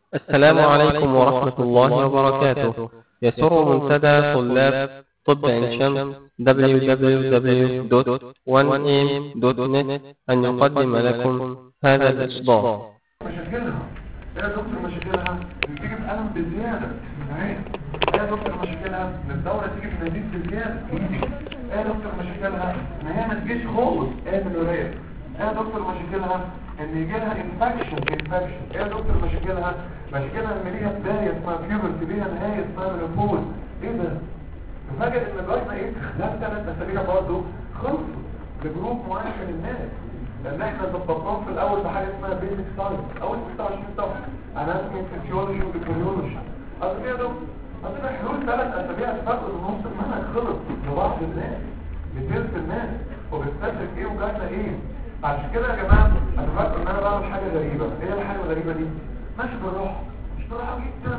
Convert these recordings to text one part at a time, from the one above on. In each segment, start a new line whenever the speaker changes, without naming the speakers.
السلام عليكم ورحمة الله وبركاته يسر منتدى طلاب طب عين شمس www.1am.net أن يقدم لكم هذا الإصدار
مشاكلها ايه يا دكتور مشاكلها بتيجي بألم بزيادة ايه ايه يا دكتور مشاكلها ان الدورة تيجي في نزيف بزيادة ايه يا دكتور مشاكلها ان هي ما تجيش خالص ايه من الورية ايه يا دكتور مشاكلها ان يجي لها انفكشن انفكشن ايه يا دكتور مشاكلها مشاكلها ان ليها بداية اسمها بيوبرتي ليها نهاية اسمها منوبوز ايه ده مفاجأة ان جارنا ايه خلال ثلاث اسابيع برضه خلصوا لجروب معين من الناس لان احنا ظبطناهم في الاول بحاجه اسمها بيزك ساينس اول 26 صفحه اناتومي فيسيولوجي وبيكولوجي اصل كده دول اصل حلول ثلاث اسابيع فرق نص المنهج خلص لبعض الناس لثلث الناس وبتستفرق ايه وجاتنا ايه عشان كده يا جماعه انا فاكر ان انا بعمل حاجه غريبه ايه الحاجه الغريبه دي ماشي بالراحه مش بالراحه جدا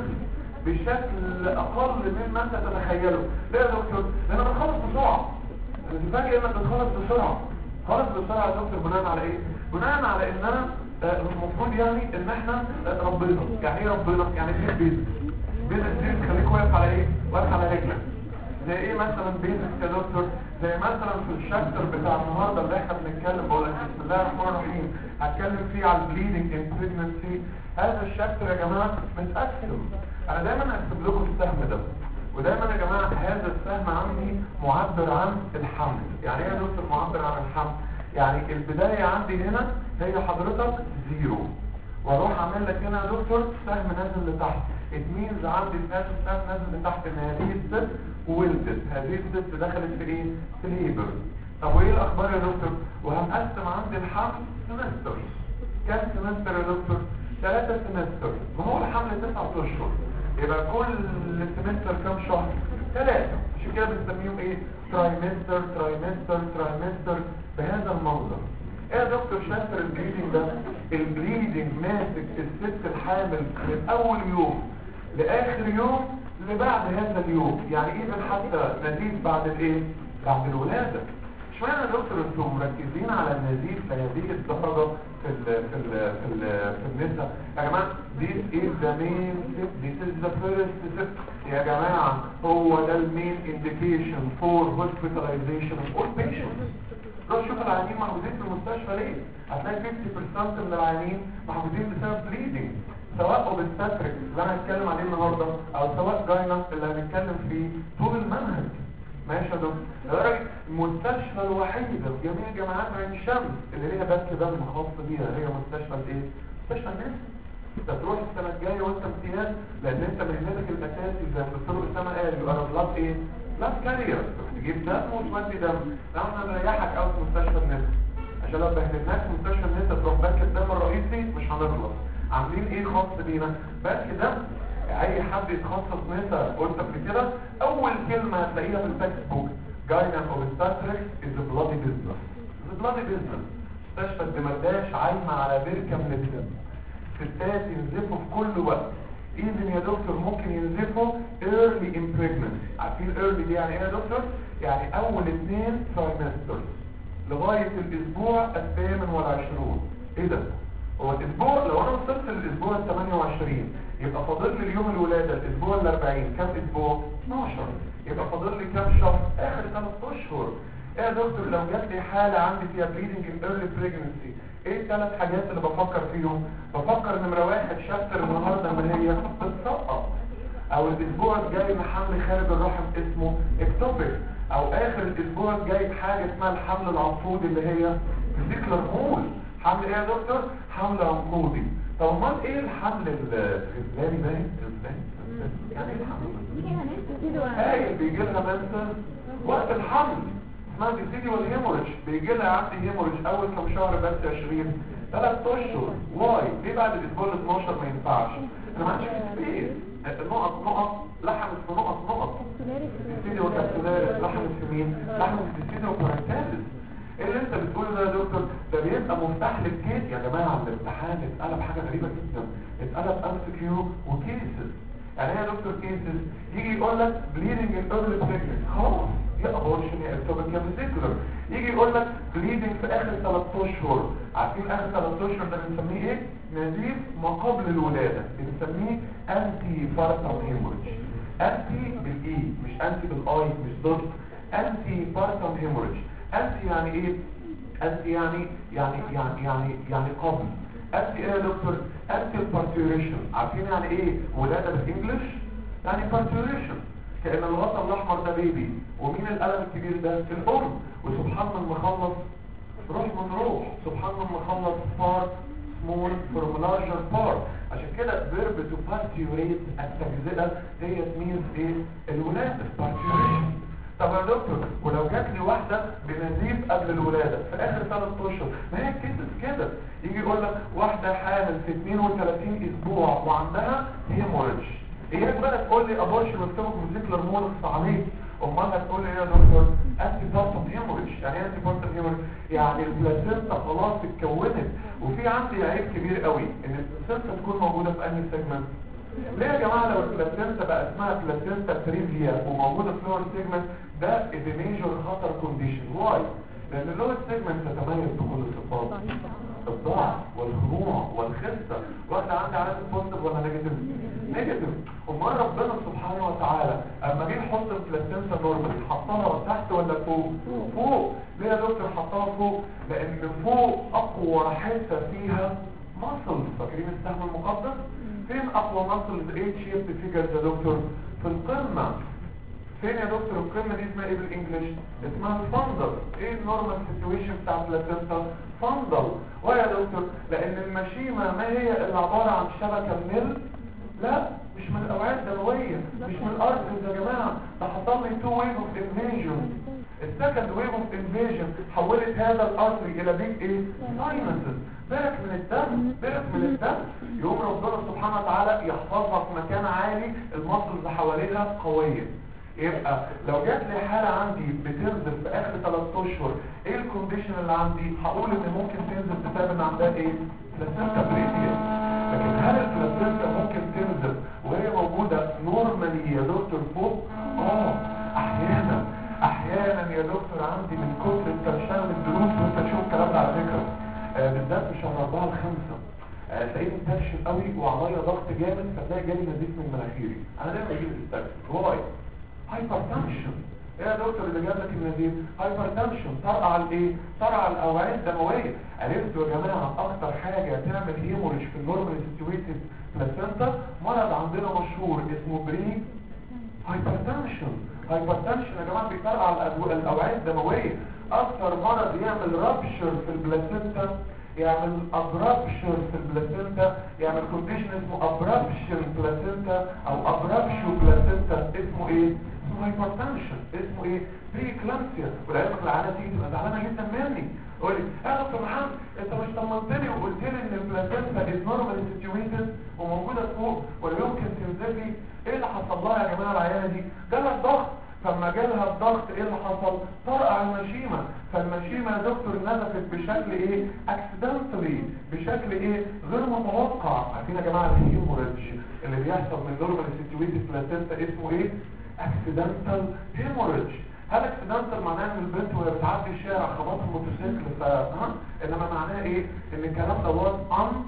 بشكل اقل مما انت تتخيله ليه يا دكتور لان انا بخلص بسرعه انا تفاجئ انك بتخلص بسرعه خلص بسرعه يا دكتور بناء على ايه بناء على ان انا آه، المفروض يعني ان احنا آه، ربنا يعني ايه ربنا يعني ايه بيزك بيزك دي بتخليك واقف على ايه واقف على رجلك زي ايه مثلا بيزك يا دكتور زي مثلا في الشابتر بتاع النهارده اللي احنا بنتكلم بقول لك بسم الله الرحمن الرحيم هتكلم فيه على البليدنج ان بريجنسي هذا الشابتر يا جماعه متقسم انا دايما هكتب لكم السهم ده ودايما يا جماعه هذا السهم عندي معبر عن الحمل يعني ايه يا دكتور معبر عن الحمل يعني البدايه عندي هنا هي حضرتك زيرو واروح اعمل لك هنا يا دكتور سهم نازل لتحت اتميز عندي في هذا السهم نازل لتحت ان هذه الست ولدت هذه الست دخلت في ايه في ليبر طب وايه الاخبار يا دكتور وهنقسم عندي الحمل سمستر كام سمستر يا دكتور ثلاثة سمستر ما هو الحمل تسعة اشهر يبقى كل سمستر كام شهر ثلاثة عشان كده بنسميهم ايه ترايمستر ترايمستر ترايمستر بهذا المنظر ايه يا دكتور شايف البليدنج ده البليدنج ماسك الست الحامل من اول يوم لاخر يوم لبعد هذا اليوم يعني ايه حتى نزيف بعد الايه بعد الولاده اشمعنى يا دكتور انتم مركزين على النزيف لهذه الدرجه في ال في ال في ال في النساء يا جماعه this is the main this is the first step يا جماعه هو ده المين indication for hospitalization of all patients روح شوف العيانين محجوزين في المستشفى ليه هتلاقي 50% من العيانين محجوزين بسبب bleeding سواء اوبستاتريك اللي انا هتكلم عليه النهارده او سواء جاينا اللي هنتكلم فيه طول المنهج ماشي يا دكتور لدرجه المستشفى الوحيده في جميع جامعات عين شمس اللي ليها بنك دم خاص بيها هي مستشفى الايه مستشفى الناس انت تروح السنه الجايه وانت امتياز لان انت مهنتك الاساسي زي ما الدكتور اسامه قال يبقى بلاد ايه بلاد كارير تجيب دم وتودي دم احنا نريحك قوي في مستشفى الناس عشان لو بهدلناك في مستشفى الناس تروح بنك الدم الرئيسي مش هنخلص عاملين ايه خاص بينا بنك دم اي حد يتخصص نسا قلت قبل كده اول كلمة هتلاقيها في التكست بوك جاينا اوبستاتريكس از بلادي بيزنس از بلادي بيزنس مستشفى الدمرداش عايمة على بركة من الدم ستات ينزفوا في كل وقت ايزن يا دكتور ممكن ينزفوا early in pregnancy عارفين early دي يعني ايه يا دكتور يعني اول اثنين trimesters لغاية الاسبوع الثامن والعشرون ايه ده هو الاسبوع لو انا وصلت للاسبوع ال 28 يبقى فاضل لي اليوم الولاده الاسبوع ال 40 كام اسبوع 12 يبقى فاضل لي كام شهر اخر 3 اشهر ايه يا دكتور لو جات لي حاله عندي فيها بليدنج ان ايرلي بريجنسي ايه الثلاث حاجات اللي بفكر فيهم بفكر نمره واحد شابتر النهارده اللي هي بتسقط او الاسبوع الجاي حمل خارج الرحم اسمه اكتوبر او اخر الاسبوع الجاي حاجه اسمها الحمل العنقودي اللي هي فيزيكلر مول حمل ايه يا دكتور حمل عنقودي طب امال ايه الحمل الغزلاني باين الغزلاني يعني ايه الحمل هاي بيجي لها منسل وقت الحمل اسمها ديسيدي والهيموريج بيجي لها عندي هيموريج اول كم شهر بس 20 ثلاث اشهر واي ليه بعد الاسبوع ال 12 ما ينفعش انا ما عنديش سبيس نقط نقط لحمت في نقط نقط ديسيدي وكابسولاريس لحمت في مين لحمت في ديسيدي وكورنتاليس ايه اللي انت بتقوله ده يا دكتور ده بيبقى مفتاح للكيس يا جماعه الامتحان اتقلب حاجه غريبه جدا اتقلب ام كيو وكيسز يعني ايه يا دكتور كيسز يجي يقول لك بليدنج ان ايرلي بريجننت خلاص يا ابورشن يا اكتوبك يا فيزيكولر يجي يقول لك بليدنج في اخر 3 اشهر عارفين اخر 3 اشهر ده بنسميه ايه نزيف ما قبل الولاده بنسميه انتي بارتم هيموريج انتي بالاي مش انتي بالاي مش ضد انتي بارتم هيموريج انتي يعني ايه انتي يعني يعني يعني يعني يعني قبل انتي ايه يا دكتور انتي البارتيوريشن عارفين يعني ايه ولاده بالانجلش يعني بارتيوريشن كأن الغطا الأحمر ده بيبي ومين القلم الكبير ده الأم وسبحان من مخلص روح من روح سبحان من مخلص بار سمول فروم لارجر بار عشان كده فيرب تو بارتيوريت التجزئة هي مينز ايه الولادة بارتيوريشن طب يا دكتور ولو جات لي واحدة بنزيف قبل الولادة في اخر ثلاث اشهر ما هي كيسز كده يجي يقول لك واحدة حامل في 32 اسبوع وعندها هيموريدج اياك بقى تقول لي ابورشن مكتوب موزيكلر مونكس عليه امال هتقول لي ايه يا دكتور انتي بارتم هيموريدج يعني ايه انتي بارتم هيموريدج يعني البلاسينتا خلاص اتكونت وفي عندي عيب كبير قوي ان البلاسينتا تكون موجوده في انهي سيجمنت ليه يا جماعه لو البلاسينتا بقى اسمها بلاسينتا تريفيا وموجوده في لور سيجمنت ده از ميجور خطر كونديشن واي لان اللور سيجمنت تتميز بكل الصفات الضعف والخضوع والخسة واحدة عندي علامة بوزيتيف ولا نيجاتيف نيجاتيف امال ربنا سبحانه وتعالى اما جه يحط البلاسينتا نورمال حطها تحت ولا فوق فوق ليه يا دكتور حطها فوق لان فوق اقوى حته فيها ماسل فاكرين السهم المقدس فين اقوى ماسل ايه شيب فيجرز يا دكتور في القمه فين يا دكتور القمه دي اسمها ايه بالانجلش اسمها الفندل ايه النورمال سيتويشن بتاع البلاسينتا فندل ويا دكتور لان المشيمه ما هي اللي عباره عن شبكه من لا مش من الاوعيه الدمويه مش من الارض يا جماعه ده حصل لي تو ويف اوف انفيجن السكند ويف اوف انفيجن حولت هذا الارتري الى بيج ايه ساينسز برك من الدم برك من الدم يقوم ربنا سبحانه وتعالى يحفظها في مكان عالي المصل اللي حواليها قويه يبقى لو جات لي حالة عندي بتنزل في اخر 3 اشهر ايه الكونديشن اللي عندي هقول ان ممكن تنزل بسبب ان عندها ايه بلاسينتا بريديا لكن هل البلاسينتا ممكن تنزل وهي موجودة نورمالي يا دكتور فوق اه احيانا احيانا يا دكتور عندي من كتر الترشان من الدروس وانت تشوف الكلام ده على فكرة آه بالذات في شهر 4 الخمسة آه تلاقيني متنشن قوي وعليا ضغط جامد فتلاقي جالي نزيف من مناخيري انا دايما اجيب الاستاكس واي هايبرتنشن ايه يا دكتور اللي جاب لك النزيف هايبرتنشن طرقع الايه طرقع الاوعيه الدمويه عرفتوا يا جماعه اكتر حاجه تعمل هيموريج في النورمال سيتويتد بلاسينتا مرض عندنا مشهور اسمه بري هايبرتنشن هايبرتنشن يا جماعه بيطرقع الاوعيه الدمويه اكتر مرض يعمل رابشر في البلاسينتا يعمل ابرابشن في البلاسينتا يعمل كونديشن اسمه ابرابشن بلاسينتا او ابرابشو بلاسينتا اسمه ايه اسمه هايبرتنشن اسمه ايه بري كلامسيا ولعلمك العاده تيجي تبقى زعلانه جدا مني قول لي يا دكتور محمد انت مش طمنتني وقلت لي ان البلاسينتا از نورمال سيتويتد وموجوده فوق ولا يمكن تنزلي ايه اللي حصل لها يا جماعه العيانه دي جالها ضغط فلما جالها الضغط ايه اللي حصل طرقع المشيمة فالمشيمة يا دكتور نزفت بشكل ايه اكسيدنتالي بشكل ايه غير متوقع عارفين يا جماعه الهيموريدج اللي بيحصل من نورمال سيتويتد بلاسينتا اسمه ايه اكسيدنتال هيموريدج هل اكسيدنتال معناه ان البنت وهي بتعدي الشارع خبطت الموتوسيكل ف ها انما معناه ايه ان الكلام ده was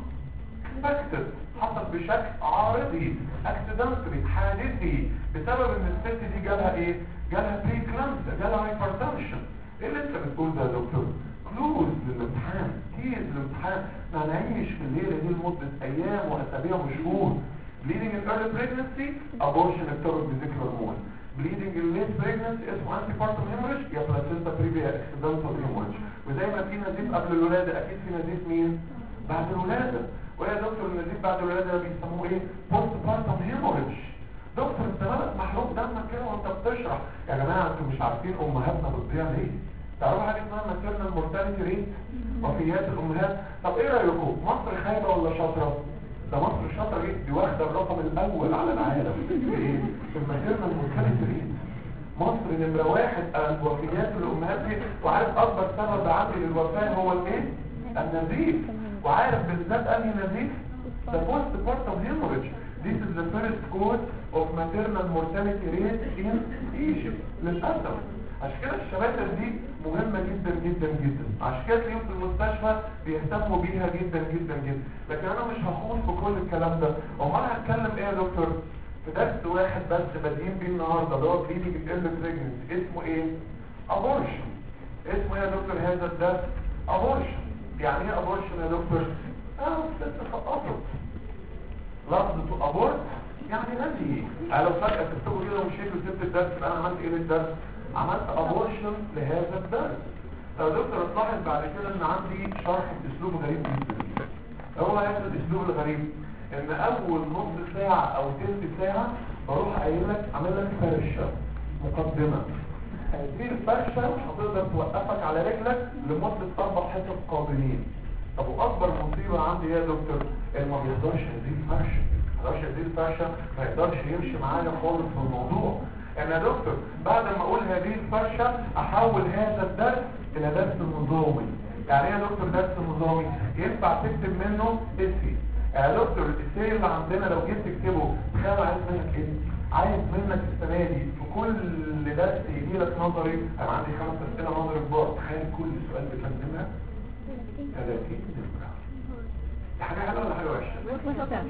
unexpected حصل بشكل عارضي اكسيدنتالي حادثي بسبب ان الست دي جالها ايه جالها بري كلامسيا جالها هايبرتنشن ايه اللي انت بتقول ده يا دكتور كلوز للامتحان كيز للامتحان ما نعيش في الليله دي لمده ايام واسابيع وشهور bleeding in early pregnancy abortion ectopic vesicular hormone bleeding in late pregnancy اسمه antepartum hemorrhage يا placenta previa accidental hemorrhage وزي ما في نزيف قبل الولاده اكيد في نزيف مين بعد الولاده ويا دكتور النزيف بعد الولاده ده بيسموه ايه بوست بارتم هيموريدج دكتور انت مالك محروق دمك كده وانت بتشرح يا جماعه انتوا مش عارفين امهاتنا بتضيع ليه تعرفوا حاجه اسمها ماتيرنال مورتاليتي ريت وفيات الامهات طب ايه رايكم مصر خايبه ولا شاطره ده مصر شاطره جدا دي واخده الرقم الاول على العالم في ايه في الماتيرنال مورتاليتي ريت مصر نمره واحد الوفيات الامهات دي وعارف اكبر سبب عندي للوفاه هو الايه النزيف وعارف بالذات انهي نزيف the postpartum hemorrhage this is the first cause of maternal mortality rate in Egypt للأسف عشان كده الشباتر دي مهمة جدا جدا جدا عشان كده تلاقيهم في المستشفى بيهتموا بيها جدا جدا جدا لكن انا مش هخوض في كل الكلام ده امال هتكلم ايه يا دكتور في درس واحد بس بادئين بيه النهارده اللي هو كلينيك ال بريجنسي اسمه ايه ابورشن اسمه ايه يا دكتور هذا الدرس ابورشن يعني ايه ابورشن يا دكتور اه ست سقطت لفظ ابورت يعني نزي انا لو فجأة تكتبوا كده ومشيت وسبت الدرس يبقى انا عملت ايه للدرس عملت ابورشن لهذا الدرس طب يا دكتور تلاحظ بعد كده ان عندي شرح باسلوب غريب جدا هو هذا الاسلوب الغريب ان اول نص ساعة او تلت ساعة بروح قايل لك عامل لك فرشة مقدمة هذه الفرشة مش هتقدر توقفك على رجلك لمدة اربع حصص قادمين طب واكبر مصيبة عندي ايه يا دكتور ان ما بيقدرش هذه الفرشة ما يقدرش هذه الفرشة ما يقدرش يمشي معايا خالص في الموضوع انا يا دكتور بعد ما اقول هذه الفرشة احول هذا الدرس الى درس نظامي يعني ايه يا دكتور درس نظامي ينفع تكتب منه اسي يا دكتور الاسي اللي عندنا لو جيت تكتبه تخيل عايز منك ايه عايز منك السنه دي في كل درس يجي لك نظري انا عندي خمس اسئله نظري كبار تخيل كل سؤال بتقدمها 30 نمره دي حاجه حلوه ولا حاجه وحشه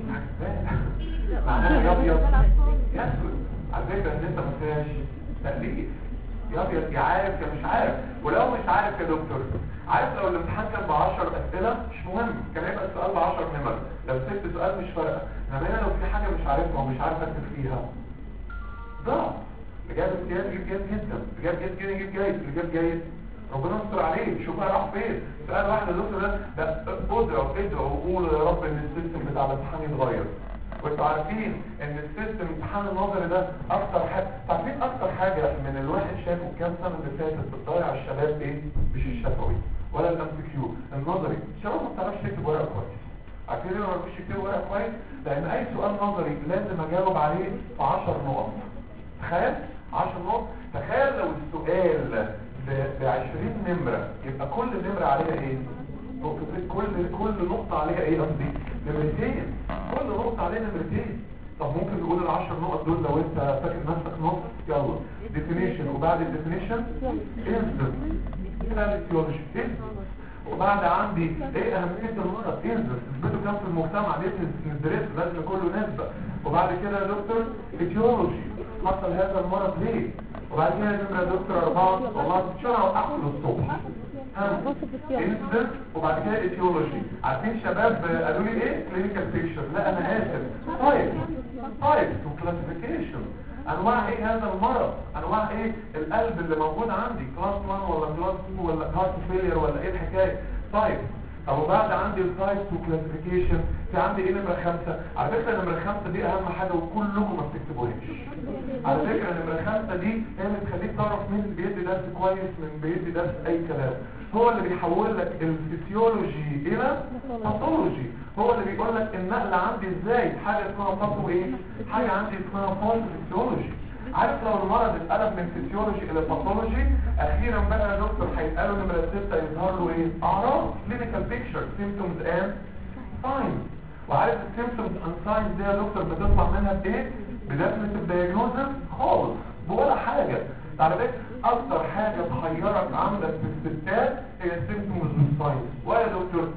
معناها يا ابيض يسود على فكره ان انت ما فيهاش تقليد يا ابيض يا عارف يا مش عارف ولو مش عارف يا دكتور عارف لو الامتحان كان ب 10 اسئله مش مهم كان هيبقى السؤال ب 10 نمر لو سبت سؤال مش فارقه انما هنا لو في حاجه مش عارفها ومش عارف اكتب فيها ضعف اللي جاب امتياز يجيب جيد جدا اللي جاب جيد جدا يجيب جيد اللي جاب جيد ربنا يستر عليه شوف بقى راح فين سؤال واحد يا دكتور ده ده ادعوا ادعوا وقولوا يا رب ان السيستم بتاع الامتحان يتغير وانتوا عارفين ان السيستم امتحان النظري ده اكتر حاجه عارفين اكتر حاجه من الواحد شافه كام سنه اللي فاتت بتضيع الشباب ايه مش الشفوي ولا الام سي كيو النظري الشباب ما بتعرفش تكتب ورقه كويس عارفين ليه ما بيعرفوش يكتبوا ورقه كويس لان اي سؤال نظري لازم اجاوب عليه في 10 نقط تخيل 10 نقط تخيل لو السؤال ب 20 نمره يبقى كل نمره عليها ايه نقطتين كل كل نقطه عليها ايه قصدي نمرتين كل نقطه عليها نمرتين طب ممكن نقول العشر نقط دول لو انت فاكر نفسك نقط يلا definition وبعد الديفينيشن instance ثيولوجي وبعد عندي ايه اهميه المرض انزل اثبته كام في المجتمع دي ندرس لازم كله نسبه وبعد كده يا دكتور ايتيولوجي حصل هذا المرض ليه وبعد كده نمره يا دكتور اربعه والله تشرح اقفل الصبح انسدنت وبعد كده ايتيولوجي عارفين شباب قالوا لي ايه كلينيكال بيكشر لا انا اسف تايب تايب وكلاسيفيكيشن انواع ايه هذا المرض انواع ايه القلب اللي موجود عندي كلاس 1 ولا كلاس 2 ولا هارت فيلير ولا ايه الحكايه طيب طب وبعد عندي التايب وكلاسيفيكيشن في عندي ايه نمره خمسة على فكره نمره خمسة دي اهم حاجه وكلكم ما بتكتبوهاش على فكره نمره خمسة دي هي اللي بتخليك تعرف مين اللي بيدي درس كويس من بيدي درس اي كلام هو اللي بيحول لك الفسيولوجي الى باثولوجي هو اللي بيقول لك النقل عندي ازاي حاجه اسمها باثو ايه حاجه عندي اسمها فسيولوجي عارف لو المرض اتقلب من فسيولوجي الى باثولوجي اخيرا بقى يا دكتور هيتقالوا نمره 6 يظهر له ايه اعراض كلينيكال بيكتشر سيمبتومز اند ساينز وعارف السيمبتومز اند ساينز دي يا دكتور بتطلع منها بايه بدفنة دايجنوزس خالص بولا حاجه على فكره اكتر حاجه تحيرك عندك في الستات هي السيمبتومز والساينز ويا دكتور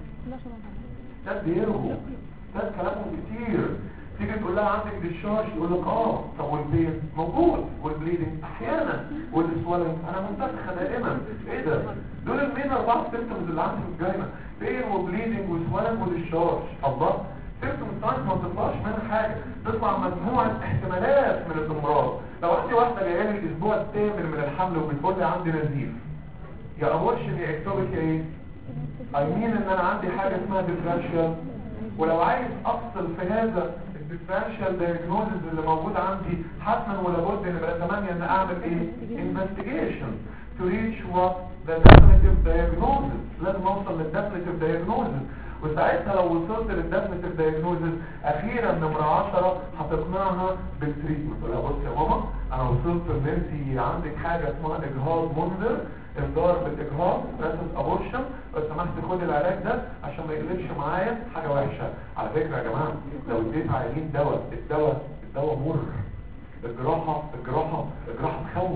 ده بيرهو ده كلامهم كتير تيجي تقول لها عندك ديشارج يقول لك اه طب والبين موجود والبليدنج احيانا والسوالنج انا منتفخه دائما ايه ده دول المين اربعه سيمبتومز اللي عندي في الجاينه بين وبليدنج وسوالنج وديشارج الله سيمبتوم ساينز ما بتطلعش منها حاجه تطلع مجموعه احتمالات من الامراض لو عندي واحده جايه لي الاسبوع الثامن من الحمل وبتقول لي عندي نزيف يا ابورشن يا اكتوبك يا ايه اي مين ان انا عندي حاجه اسمها ديفرنشال ولو عايز افصل في هذا الديفرنشال دايجنوزز اللي موجود عندي حتما ولا بد نبقى 8 ان اعمل ايه investigation to reach what the definitive diagnosis لازم اوصل للديفينيتيف diagnosis وساعتها لو وصلت للديفينيتيف diagnosis اخيرا نمرة 10 هتقنعها بالتريتمنت تقول لها بص يا ماما انا وصلت ان انت عندك حاجه اسمها اجهاض منذر انذار بالاجهاض راسس ابورشن لو سمحت خد العلاج ده عشان ما يقلبش معايا حاجه وحشه على فكره يا جماعه لو اديت عيانين دواء الدواء الدواء مر الجراحه الجراحه الجراحه تخوف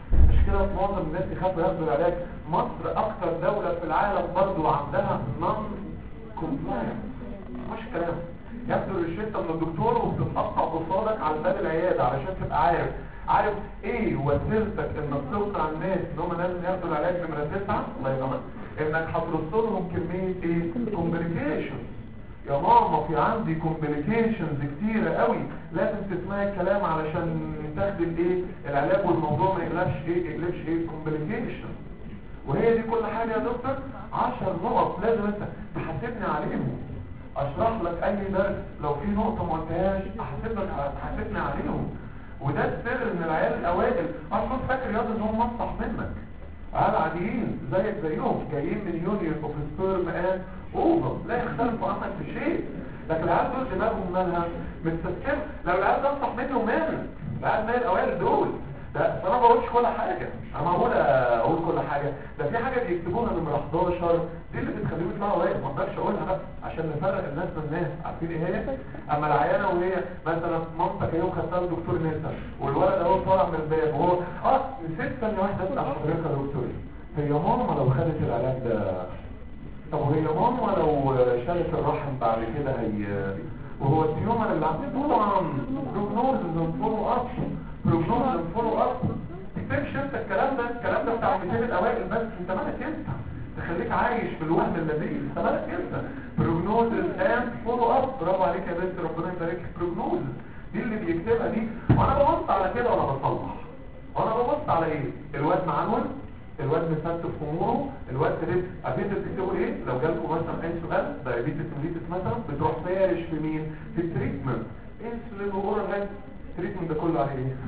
مش كده في معظم الناس يخافوا ياخدوا العلاج مصر اكتر دولة في العالم برضو عندها نون كومبلاينس مش كلام ياخدوا الروشته من الدكتور وبتتقطع قصادك على باب العياده علشان تبقى عارف عارف ايه وسيلتك انك تقنع الناس ان هم لازم ياخدوا العلاج نمره تسعه الله يرحمك انك هترص لهم كميه ايه كومبليكيشن يا ماما في عندي كومبليكيشنز كتيرة قوي لازم تسمعي الكلام علشان تاخدي الايه العلاج والموضوع ما يقلبش ايه يقلبش ايه كومبليكيشن وهي دي كل حاجة يا دكتور عشر نقط لازم انت تحاسبني عليهم اشرح لك اي درس لو في نقطة ما قلتهاش احاسبك تحاسبني عليهم وده السر ان العيال الاوائل اصلا فاكر ياض ان هم مصلح منك عيال عاديين زيك زيهم جايين من يونيون اوف سبيرم اند اوفر لا يختلفوا عنك في شيء لكن العيال دول دماغهم مالها متسكمه لو العيال ده انصح منهم مال العيال مال الاوائل دول ده انا ما بقولش كل حاجه انا معقول اقول كل حاجه ده في حاجه بيكتبوها نمره 11 دي اللي بتخليهم يطلعوا اوائل ما اقدرش اقولها بقى عشان نفرق الناس من الناس عارفين ايه هي اما العيانه وهي مثلا مامتك اهي وخدتها لدكتور نسا والولد اهو طالع من الباب وهو اه نسيت ثانيه واحده اسال حضرتك يا دكتور هي ماما لو خدت العلاج ده طب وهي ماما لو شالت الرحم بعد كده هي وهو التيومر اللي عندي طبعا بروجنوز فولو اب بروجنوز فولو اب تكتبش انت الكلام ده الكلام ده بتاع المثال الاوائل بس انت مالك انت تخليك عايش في الوهم اللذيذ انت مالك انت بروجنوز اند فولو اب برافو عليك يا بنت ربنا يبارك لك بروجنوز دي اللي بيكتبها دي وانا ببص على كده وانا بصلح وانا ببص على ايه الواد معنون الواد مسدس في اموره الواد تريد ابيت تكتبوا ايه لو جالكم مثلا اي سؤال دايابيتس ميليتس مثلا بتروح فارش في مين في التريتمنت انسولين واورال هاي التريتمنت ده كله على ايه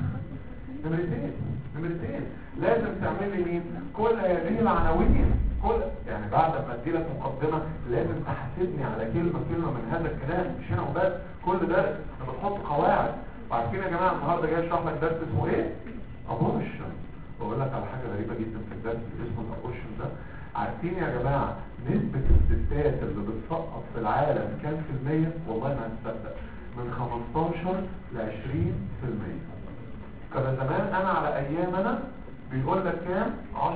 نمرتين نمرتين لازم تعمل لي مين كل هذه العناوين كل يعني بعد ما ادي لك مقدمه لازم تحاسبني على كلمه كلمه من هذا الكلام مش هنا وبس كل درس انا بتحط قواعد وعارفين يا جماعه النهارده جاي اشرح لك درس اسمه ايه ابورشن بقول لك على حاجه غريبه جدا في الدرس اللي اسمه الابورشن ده عارفين يا جماعه نسبه الستات اللي بتسقط في العالم كام في الميه والله ما هتصدق من 15 ل 20 في الميه كان زمان انا على ايام انا بيقول لك كام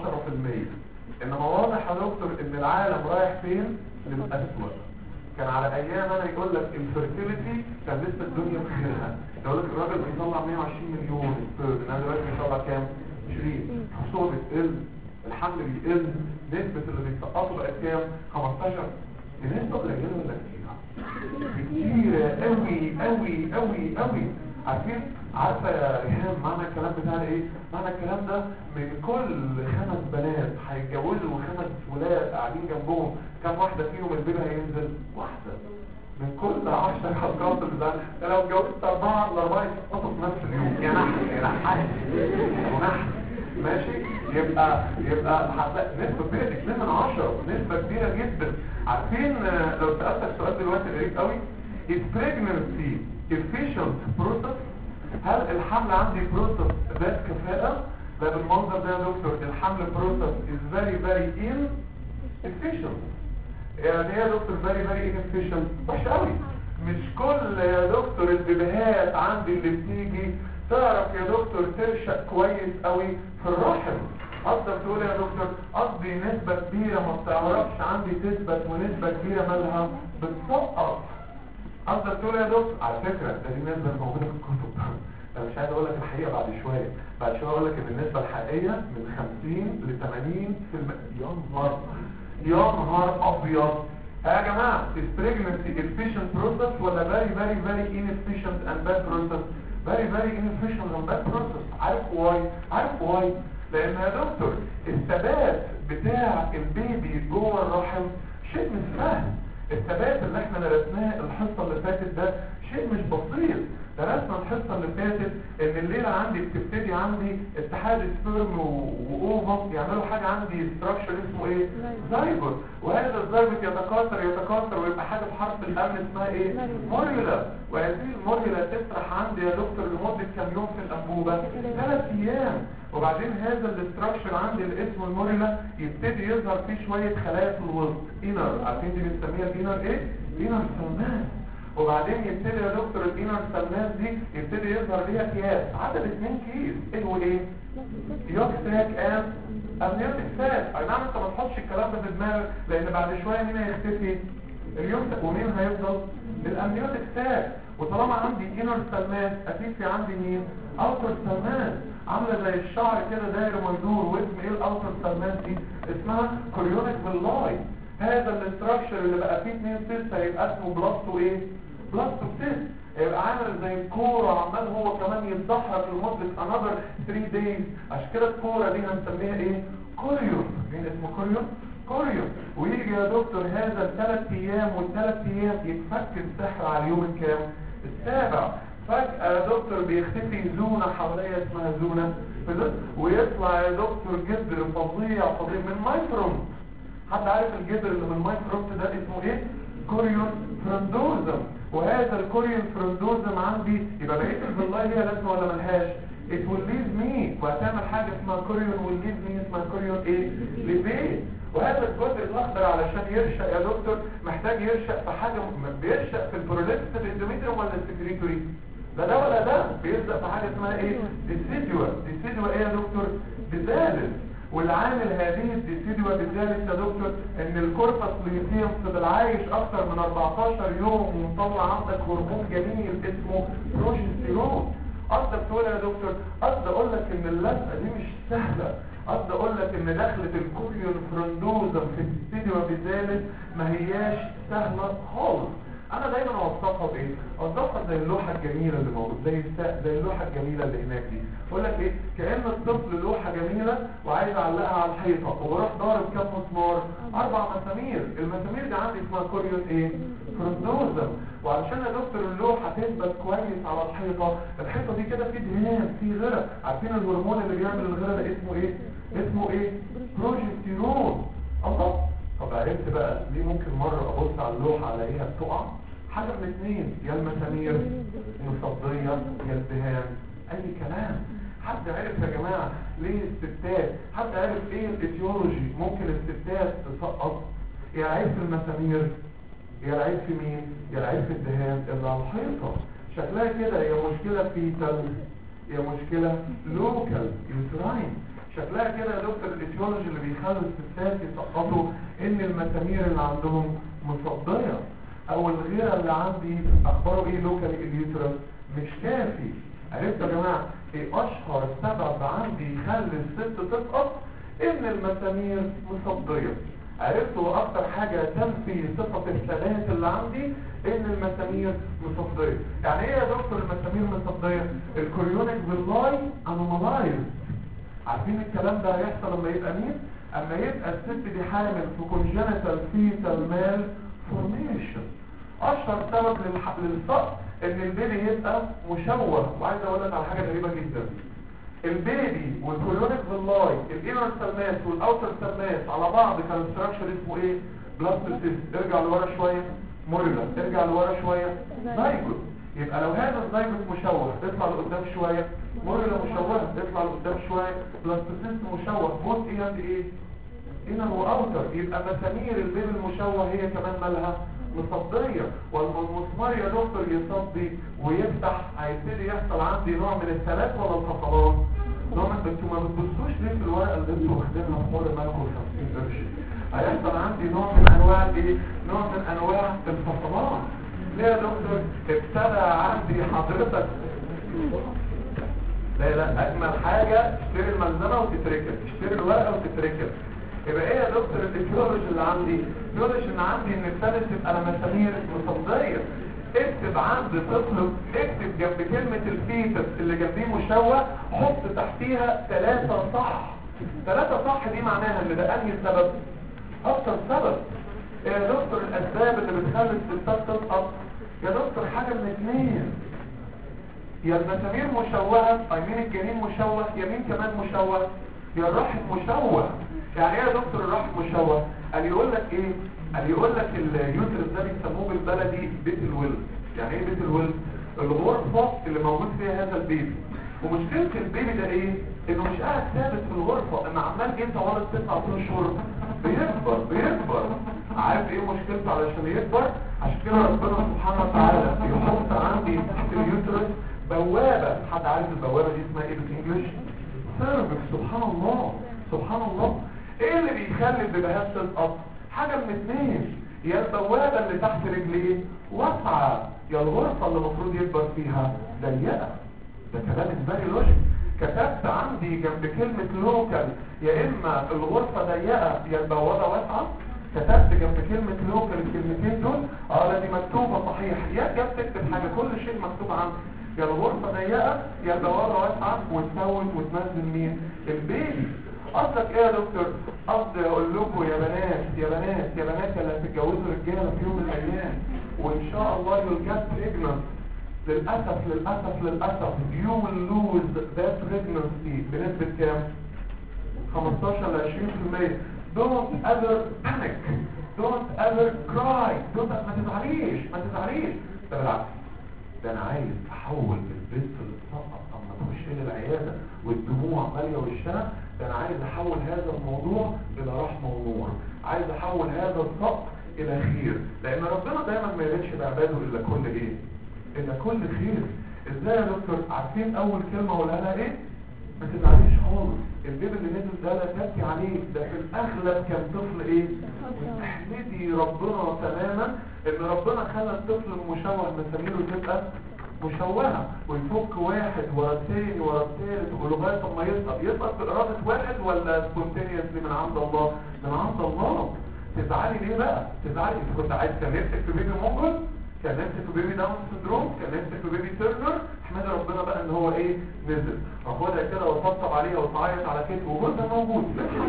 10% انما واضح يا دكتور ان العالم رايح فين للاسوء كان على ايام انا يقول لك الفيرتيليتي كان لسه الدنيا بخيرها يقول لك الراجل بيطلع 120 مليون سبيرم انا دلوقتي بيطلع كام 20 الحصول بتقل الحمل بيقل نسبة اللي بيسقطوا بقت كام 15 دي نسبة قليلة ولا كتير كتيرة قوي قوي قوي قوي عارفين عارفة يا ريهام معنى الكلام بتاعنا ايه معنى الكلام ده من كل خمس بنات هيتجوزوا خمس ولاد قاعدين جنبهم كم واحدة فيهم البيبي هينزل واحدة من كل عشر حلقات ده لو اتجوزت اربعة الاربعة يسقطوا في نفس اليوم يا نحن يا نحن ونحن ماشي يبقى يبقى هتلاقي نسبة كبيرة دي من عشرة نسبة كبيرة جدا عارفين لو سألتك سؤال دلوقتي غريب قوي is pregnancy efficient process هل الحمل عندي process ذات كفاءة لا بالمنظر ده يا دكتور الحمل process is very very inefficient يعني ايه يا دكتور very very inefficient وحش قوي مش كل يا دكتور البيبيهات عندي اللي بتيجي تعرف يا دكتور ترشق كويس قوي في الرحم قصدك تقول يا دكتور قصدي نسبة كبيرة ما بتعرفش عندي تثبت ونسبة كبيرة مالها بتسقط قصدك تقول يا دكتور على فكرة ده دي النسبة اللي موجودة في الكتب انا مش عايز اقول لك الحقيقة بعد شوية بعد شوية اقول لك ان النسبة الحقيقية من 50 ل 80 في الم... يا نهار يا نهار ابيض يا جماعة is pregnancy efficient process ولا very very very inefficient and bad process very very inefficient and bad process عارف واي عارف واي لان يا دكتور الثبات بتاع البيبي جوه الرحم شيء مش سهل الثبات اللي احنا درسناه الحصه اللي فاتت ده شيء مش بسيط درسنا الحصه اللي فاتت ان الليله عندي بتبتدي عندي اتحاد سبرم واوفم يعملوا حاجه عندي ستراكشر اسمه ايه زايجوت وهذا الزايجوت يتكاثر يتكاثر ويبقى حاجه بحرف الام اسمها ايه موريولا وهذه الموريولا تسرح عندي يا دكتور لمده كام يوم في الانبوبه ثلاث ايام وبعدين هذا الاستراكشر عندي اللي اسمه الموريلا يبتدي يظهر فيه شويه خلايا في الوسط انر عارفين دي بنسميها الانر ايه انر سلمان وبعدين يبتدي يا دكتور الانر سلماس دي يبتدي يظهر ليها كياس عدد اثنين كيس ايه هو ايه يوكساك ام امنيوتيك ساك اي نعم انت ما تحطش الكلام ده في دماغك لان بعد شويه مين هيختفي اليوكساك ومين هيفضل الامنيوتيك ساك وطالما عندي انر سلماس اكيد في عندي مين اوتر سلماس عامله زي الشعر كده داير ويدور واسم ايه الاوتر سلماس دي اسمها كوريونيك باللاي هذا الاستراكشر اللي بقى فيه اثنين سيلز هيبقى اسمه بلاستو ايه بلاستو سيلز يبقى عامل زي الكوره عمال هو كمان يتدحرج لمده انذر 3 دايز عشان كده الكوره دي هنسميها ايه كوريون مين اسمه كوريون كوريون ويجي يا دكتور هذا الثلاث ايام والثلاث ايام يتفك السحر على اليوم الكام السابع فجأة يا دكتور بيختفي زونة حواليا اسمها زونة ويطلع يا دكتور جدر فظيع فظيع من مايكروم حد عارف الجدر اللي من مايكروم ده اسمه ايه كوريون فرندوزم وهذا الكوريون فرندوزم عندي يبقى بقيت الفلاي هي لازمه ولا ملهاش it will leave me وهتعمل حاجه اسمها كوريون will leave me اسمها كوريون ايه لبيت وهذا الجزء الاخضر علشان يرشق يا دكتور محتاج يرشق في حاجه بيرشق في البروليكس الاندوميتريوم ولا السكريتوري لا ده ولا ده بيلزق في حاجه اسمها ايه ديسيدوا ديسيدوا ايه يا دكتور بذلك والعامل هذه الديسيدوا بذلك يا دكتور ان الكوربس ليوتيوم فضل عايش اكتر من 14 يوم ومطلع عندك هرمون جميل اسمه بروجستيرون قصدك تقول يا دكتور قصد اقول لك ان اللزقه دي مش سهله قصد اقول لك ان دخلة الكوريون فرندوزم في الديسيدوا بذلك ما هياش سهله خالص انا دايما اوصفها بايه اوصفها زي اللوحه الجميله اللي موجود زي السق زي اللوحه الجميله اللي هناك دي اقول لك ايه كان الطفل لوحه جميله وعايز اعلقها على الحيطه وبروح ضارب كام مسمار اربع مسامير المسامير دي عندي اسمها كوريون ايه فرندوزم وعلشان يا دكتور اللوحه تثبت كويس على الحيطه الحيطه دي كده في دهان في غرق عارفين الهرمون اللي بيعمل الغرق ده اسمه ايه اسمه ايه بروجستيرون الله طب عرفت بقى ليه ممكن مرة ابص على اللوحة الاقيها بتقع حاجة من اتنين يا المسامير مصدية يا الدهان اي كلام حد عرف يا جماعة ليه الستات حد عرف ايه الايتيولوجي ممكن الستات تسقط يا العيب في المسامير يا العيب في مين يا العيب في الدهان اللي على الحيطة شكلها كده يا مشكلة في تل يا مشكلة لوكال يوتراين شكلها كده يا دكتور الايتيولوجي اللي بيخلي الستات يسقطوا ان المسامير اللي عندهم مصدية او الغيرة اللي عندي اخباره ايه لوكال اليوترس مش كافي عرفت يا جماعة ايه اشهر سبب عندي يخلي الست تسقط ان المسامير مصدية عرفت واكتر حاجة تنفي صفة الثبات اللي عندي ان المسامير مصدية يعني ايه يا دكتور المسامير مصدية الكوريونيك باللاي انومالايز عارفين الكلام ده هيحصل لما يبقى مين اما يبقى الست دي حامل في كونجنتال فيتال مال فورميشن اشهر سبب للح... للسقط ان البيبي يبقى مشوه وعايز اقول لك على حاجه غريبه جدا البيبي والكولونيك فيلاي الانر سلماس والاوتر سلماس على بعض كان ستراكشر اسمه ايه بلاستيسيس ارجع لورا شويه موريلا ارجع لورا شويه زايجوت يبقى لو هذا الزايجوت مشوه اطلع لقدام شويه موريلا مشوهه اطلع لقدام شويه بلاستيسيس مشوه بوت ايه اند ايه انر واوتر يبقى مسامير البيبي المشوه هي كمان مالها مصدية والمسمار يا دكتور يصدي ويفتح هيبتدي يحصل عندي نوع من الثلاث ولا الفصلات نوع من انتوا ما بتبصوش ليه في الورقه اللي انتوا واخدينها في حوار ماكرو 50 قرش هيحصل عندي نوع من انواع ايه نوع من انواع الفصلات ليه يا دكتور ابتدى عندي حضرتك لا لا اجمل حاجه اشتري الملزمه وتتركب اشتري الورقه وتتركب يبقى ايه يا دكتور الفيولوجي اللي عندي الفيولوجي اللي عندي ان ابتدت تبقى مسامير مصديه اكتب عند طفل اكتب جنب كلمة الفيتس اللي جنبيه مشوه حط تحتيها ثلاثة صح ثلاثة صح دي معناها ان ده انهي سبب اكتر سبب يا دكتور الاسباب اللي بتخلي الستات تسقط يا دكتور حاجة من اثنين يا المسامير مشوهة يمين الجنين مشوه يمين كمان مشوه يا الرحم مشوه يعني ايه يا دكتور الرحم مشوه قال يقول لك ايه قال يقول لك اليوترس ده بيسموه بالبلدي بيت الولد يعني ايه بيت الولد الغرفة اللي موجود فيها هذا البيبي ومشكلة البيبي ده ايه انه مش قاعد ثابت في الغرفة اما عمال جه طوال التسع اشهر بيكبر بيكبر عارف ايه مشكلته علشان يكبر عشان كده ربنا سبحانه وتعالى يحط عندي تحت اليوترس بوابة حد عارف البوابة دي اسمها ايه بالانجلش سيرفكس سبحان الله سبحان الله ايه اللي بيخلي البيبيهات تسقط حاجة من اتنين يا البوابة اللي تحت رجليه واسعة يا الغرفة اللي المفروض يكبر فيها ضيقة ده كلام فيري لوجيك كتبت عندي جنب كلمة لوكال يا اما الغرفة ضيقة يا البوابة واسعة كتبت جنب كلمة لوكال الكلمتين دول اه لا دي مكتوبة صحيح يا جاب تكتب حاجة كل شيء مكتوب عندي يا الغرفة ضيقة يا البوابة واسعة وتفوت وتنزل مين البيبي قصدك ايه يا دكتور قصدي اقول لكم يا بنات يا بنات يا بنات اللي هتتجوزوا رجاله في يوم من الايام وان شاء الله you'll get pregnant للاسف للاسف للاسف you will lose that pregnancy بنسبه كام 15 ل 20% don't ever panic don't ever cry don't ما تزعليش ما تزعليش ده بالعكس ده انا عايز احول البنت اللي اتسقط اما تخش لي العياده والدموع ماليه وشها ده انا عايز احول هذا الموضوع الى رحمه ونور عايز احول هذا السقط الى خير لان ربنا دايما ما يريدش بعباده الا كل ايه الا كل خير ازاي يا دكتور عارفين اول كلمه اقولها لها ايه ما تزعليش خالص البيبي اللي نزل ده لا تبكي عليه ده في الاغلب كان طفل ايه احمدي ربنا تماما ان ربنا خلى الطفل المشوه مساميره تبقى مشوهة ويفك واحد ورا الثاني ورا الثالث ولغاية ما يسقط يسقط بإرادة واحد ولا سبونتينيوسلي من عند الله من عند الله تزعلي ليه بقى تزعلي انت كنت عايز كان نفسك في بيبي مونجل كان نفسك في بيبي داون سندروم كان نفسك في بيبي تيرنر احمد ربنا بقى ان هو ايه نزل فاخدها كده وطبطب عليها وتعيط على كتفه وجوزها موجود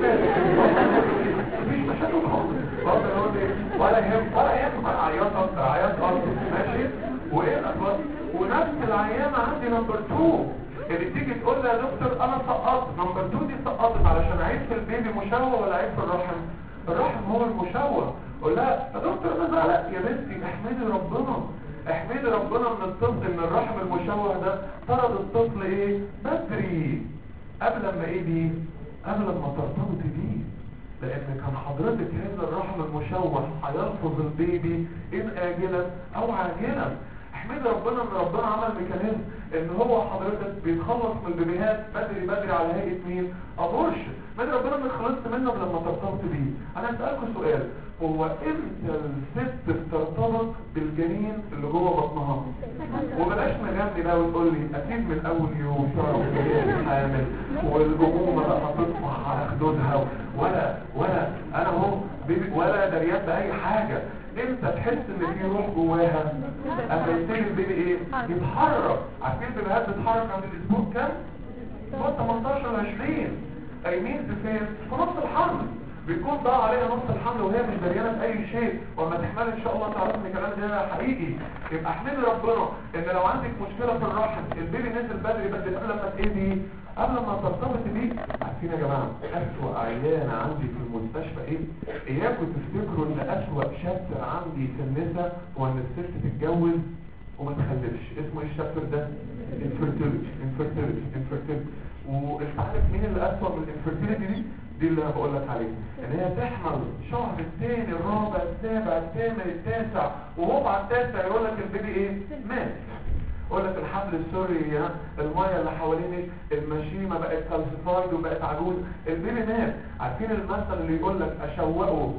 مفيش مشاكل خالص برضه يقول لي ولا يهم ولا يهم عياط اكتر عياط اكتر ماشي وايه الاخبار ونفس العيانه عندي نمبر 2 اللي تيجي تقول لي يا دكتور انا سقطت نمبر 2 دي سقطت علشان عيب في البيبي مشوه ولا عيب في الرحم الرحم هو المشوه قول لها يا دكتور انا زعلان يا بنتي احمدي ربنا احمدي ربنا من الطفل ان الرحم المشوه ده طرد الطفل ايه بدري قبل ما ايه دي قبل ما ترتبطي بيه لان كان حضرتك هذا الرحم المشوه هيلفظ البيبي ان اجلا او عاجلا احمد ربنا ان ربنا عمل ميكانيزم ان هو حضرتك بيتخلص من البيبيهات بدري بدري على هيئه مين ابورشن احمد ربنا انك خلصت منه لما ترتبط بيه انا هسالكم سؤال هو امتى الست بترتبط بالجنين اللي جوه بطنها وبلاش نغني بقى وتقول لي اكيد من اول يوم شهر حامل والامومه بقى هتصبح على خدودها ولا ولا انا اهو بيبي ولا دريان باي حاجه امتى تحس ان في روح جواها اما يبتدي البيبي ايه يتحرك عارفين البيبيهات بتتحرك عند الاسبوع كام اسبوع 18 ل 20 قايمين في فين في نص الحمل بيكون ضاع عليها نص الحمل وهي مش دريانه باي شيء واما تحمل ان شاء الله تعرف ان الكلام ده حقيقي يبقى احمدي ربنا ان لو عندك مشكله في الرحم البيبي نزل بدري بدري قبل ما تاذي قبل ما ترتبط بيه عارفين يا جماعه اسوء عيانه عندي في المستشفى ايه اياكم تفتكروا ان اسوء شابتر عندي في النساء هو ان الست تتجوز وما تخلفش اسمه ايه الشابتر ده انفيرتيلتي انفيرتيلتي انفيرتيلتي وانت عارف مين اللي اسوء من الانفيرتيلتي دي دي اللي انا بقول لك عليها ان هي تحمل شهر الثاني الرابع السابع الثامن التاسع وهو على التاسع يقول لك البيبي ايه مات يقول لك الحبل السري ها الميه اللي حوالين المشيمه بقت كالسيفايد وبقت عجوز البيبي مات عارفين المثل اللي يقول لك اشوقه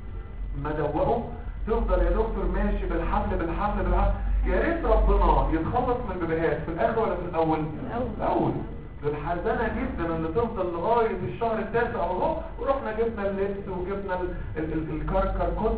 ما دوقه تفضل يا دكتور ماشي بالحبل بالحبل بالحبل يا ريت ربنا يتخلص من البيبيهات في الاخر ولا في الاول الاول الحزانة جدا اللي تفضل لغاية الشهر التاسع اهو ورحنا جبنا اللبس وجبنا الكركر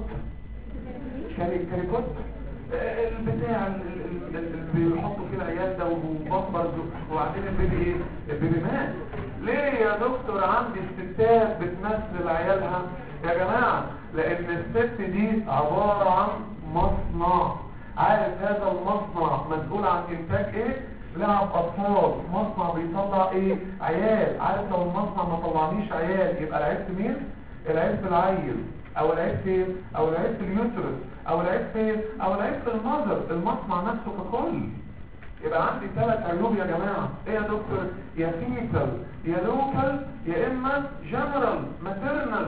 كاريكوت البتاع اللي بيحطوا فيه العيال ده وبصبر وبعدين البيبي ايه البيبي مات ليه يا دكتور عندي الستات بتمثل عيالها يا جماعة لان الست دي عبارة عن مصنع عارف هذا المصنع مسؤول عن انتاج ايه لعب اطفال مصنع بيطلع ايه عيال عارف لو المصنع ما طلعنيش عيال يبقى العيب في مين العيب في العيل او العيب فين او العيب في اليوترس او العيب فين او العيب في المذر المصنع نفسه ككل يبقى عندي ثلاث عيوب يا جماعة ايه يا دكتور يا فيتال يا لوكال يا اما جنرال ماترنال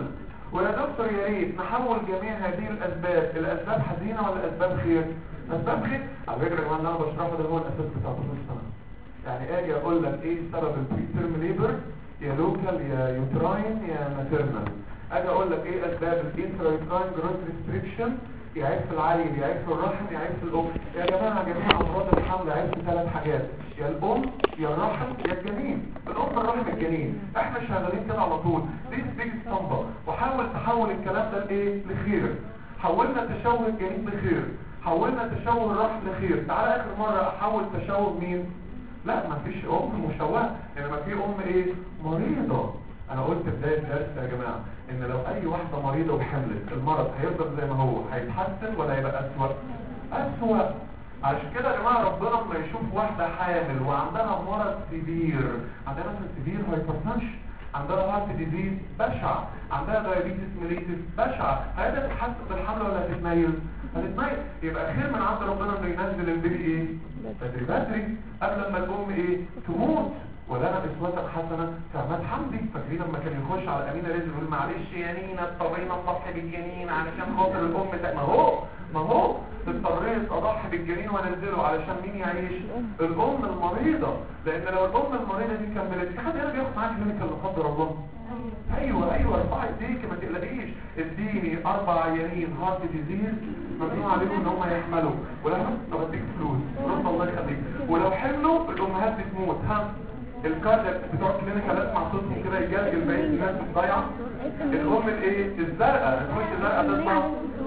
ويا دكتور يا ريت نحول جميع هذه الاسباب الاسباب حزينه ولا اسباب خير اسباب خير على فكره يا جماعه اللي انا بشرحه ده هو الاساس بتاع طول السنه يعني اجي اقول لك ايه سبب البري تيرم ليبر يا لوكال يا يوتراين يا ماتيرنال اجي اقول لك ايه اسباب الانترا يوتراين جروث ريستريكشن يعيب في العيل يعيب في الرحم يعيب في الام يا جماعه جميع امراض الحمل يعيب في ثلاث حاجات يا الام يا الرحم يا الجنين الام الرحم الجنين احنا شغالين كده على طول دي بيج اسطمبه وحاول تحول الكلام ده لايه لخير حولنا تشوه الجنين لخير حولنا تشوه الرحم لخير تعالى اخر مره احول تشوه مين لا ما فيش ام مشوهه انما في ام ايه مريضه انا قلت في بدايه الدرس يا جماعه ان لو اي واحده مريضه وحملت المرض هيفضل زي ما هو هيتحسن ولا هيبقى اسوأ اسوأ عشان كده يا جماعه ربنا لما يشوف واحده حامل وعندها مرض كبير عندها مثلا سيفير هايبرتنشن عندها هارت ديزيز بشع عندها دايابيتس ميليتس بشع هذا تتحسن بالحمل ولا هتتميز هتتميز يبقى خير من عند ربنا انه ينزل البيبي ايه بدري بدري قبل ما الام ايه تموت ولنا اسوة حسنة في عماد حمدي فاكرين لما كان يخش على امينه رزق يقول معلش يا نينا اضطرينا نضحي بالجنين علشان خاطر الام تا- ما هو ما هو اضطريت اضحي بالجنين وانزله علشان مين يعيش الام المريضه لان لو الام المريضه دي كملت في حد هنا بياخد معاك كلينيكال لا قدر الله ايوه ايوه ارفعي ايديك ما تقلقيش اديني اربع عيانين هارت ديزيز ممنوع عليهم ان هم يحملوا ولو طب اديك فلوس رد الله يخليك ولو حملوا الامهات بتموت ها الكاردياك بتوع كلينيكال اسمع صوتهم كده يجلجل بقيه الناس بتضيع الام الايه الزرقاء الوش الزرقاء تطلع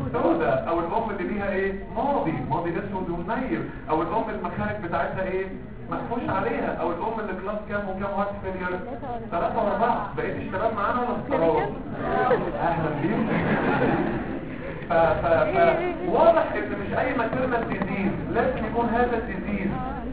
سوداء او الام اللي ليها ايه ماضي ماضي اسود ومنير او الام المخارج بتاعتها ايه مقفوش عليها او الام اللي كلاس كام وكام هارت فيلير ثلاثة واربعة بقيت الشباب معانا ولا افتراض اهلا بيكم ف ف ف واضح ان مش اي ماتيرنال ديزيز لازم يكون هذا الديزيز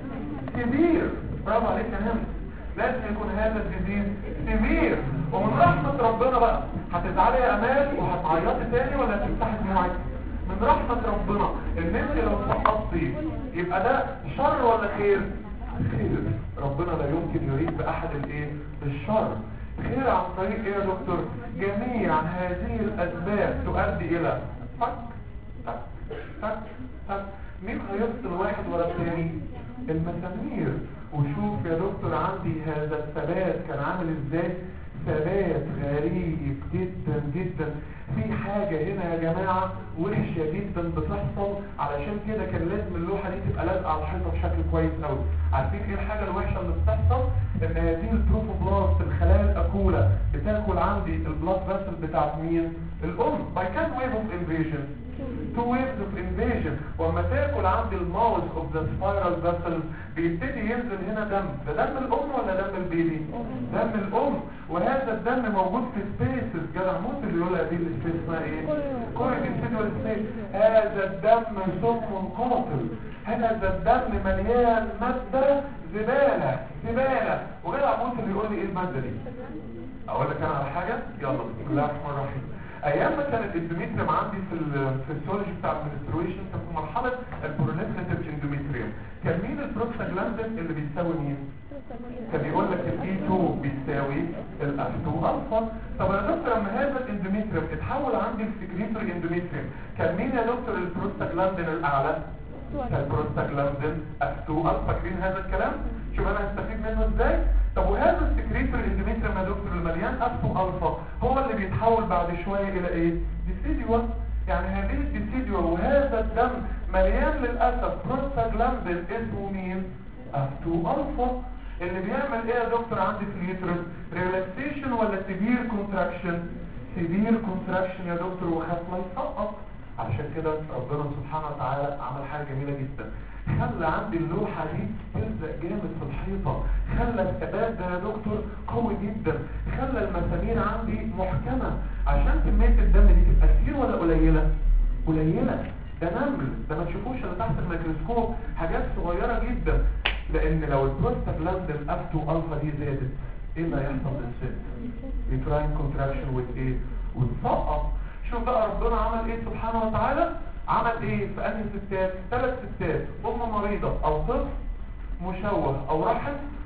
كبير برافو عليك يا نمس لازم يكون هذا الديزيز كبير ومن رحمة ربنا بقى هتزعلي يا امال وهتعيطي تاني ولا هتفتحي دموعك من رحمة ربنا ان انت لو سقطتي يبقى ده شر ولا خير خير ربنا لا يمكن يريد باحد الايه الشر خير عن طريق ايه يا دكتور جميع هذه الاسباب تؤدي الى فك فك فك فك مين هيفصل واحد ورا الثاني المسامير وشوف يا دكتور عندي هذا الثبات كان عامل ازاي ثبات غريب جدا جدا في حاجة هنا يا جماعة وحشة جدا بتحصل علشان كده كان لازم اللوحة دي تبقى لازقة على الحيطة بشكل كويس قوي عارفين ايه الحاجة الوحشة اللي بتحصل ان هذه التروفوبلاست الخلايا الأكولة بتاكل عندي البلاد فاسل بتاعت مين الأم by كام wave of invasion two waves of invasion وما تاكل عند الماوس of the spiral vessels بيبتدي ينزل هنا دم ده دم الام ولا دم البيبي دم الام وهذا الدم موجود في سبيسز جدع موت اللي يقول دي السبيس اسمها ايه كوري انسيدوال سبيس هذا الدم سم قاتل هذا الدم مليان مادة زبالة زبالة وجدع موت اللي يقول لي ايه المادة دي اقول لك انا على حاجة يلا بسم الله الرحمن الرحيم ايام ما كانت الاندوميتريوم عندي في الفسيولوجي بتاع المنسترويشن كان في مرحله البروليفريتيف اندوميتريوم كان مين البروكساجلاندين اللي بيساوي مين كان يقول لك الاي 2 بيساوي الاف 2 الفا طب يا دكتور لما هذا الاندوميتريوم اتحول عندي السكريتوري اندوميتريوم كان مين يا دكتور البروستاجلاندين الاعلى كان بروستاجلاندين اف 2 الفا فاكرين هذا الكلام شوف انا هستفيد منه ازاي طب وهذا السكريتوري اندوميتريوم يا دكتور المليان اف 2 الفا هو اللي بيتحول بعد شويه الى ايه ديسيديوا يعني هذه الديسيديوا وهذا الدم مليان للاسف بروستاجلاندين اسمه مين اف 2 الفا اللي بيعمل ايه يا دكتور عندي في اليوترس ريلاكسيشن ولا سيفير كونتراكشن سيفير كونتراكشن يا دكتور وخاف ما يسقط علشان كده ربنا سبحانه وتعالى عمل حاجه جميله جدا خلى عندي اللوحه دي تلزق جامد في الحيطه خلى الثبات ده يا دكتور قوي جدا خلى المسامير عندي محكمه عشان كميه الدم دي تبقى كتير ولا قليله قليله ده نمل ده ما تشوفوش الا تحت الميكروسكوب حاجات صغيره جدا لان لو البروستاجلاندين اف 2 الفا دي زادت ايه اللي هيحصل للست يتراين كونتراكشن وذ ايه وتسقط شوف بقى ربنا عمل ايه سبحانه وتعالى عمل ايه في انهي ستات ثلاث ستات ام مريضه او طفل مشوه او رحم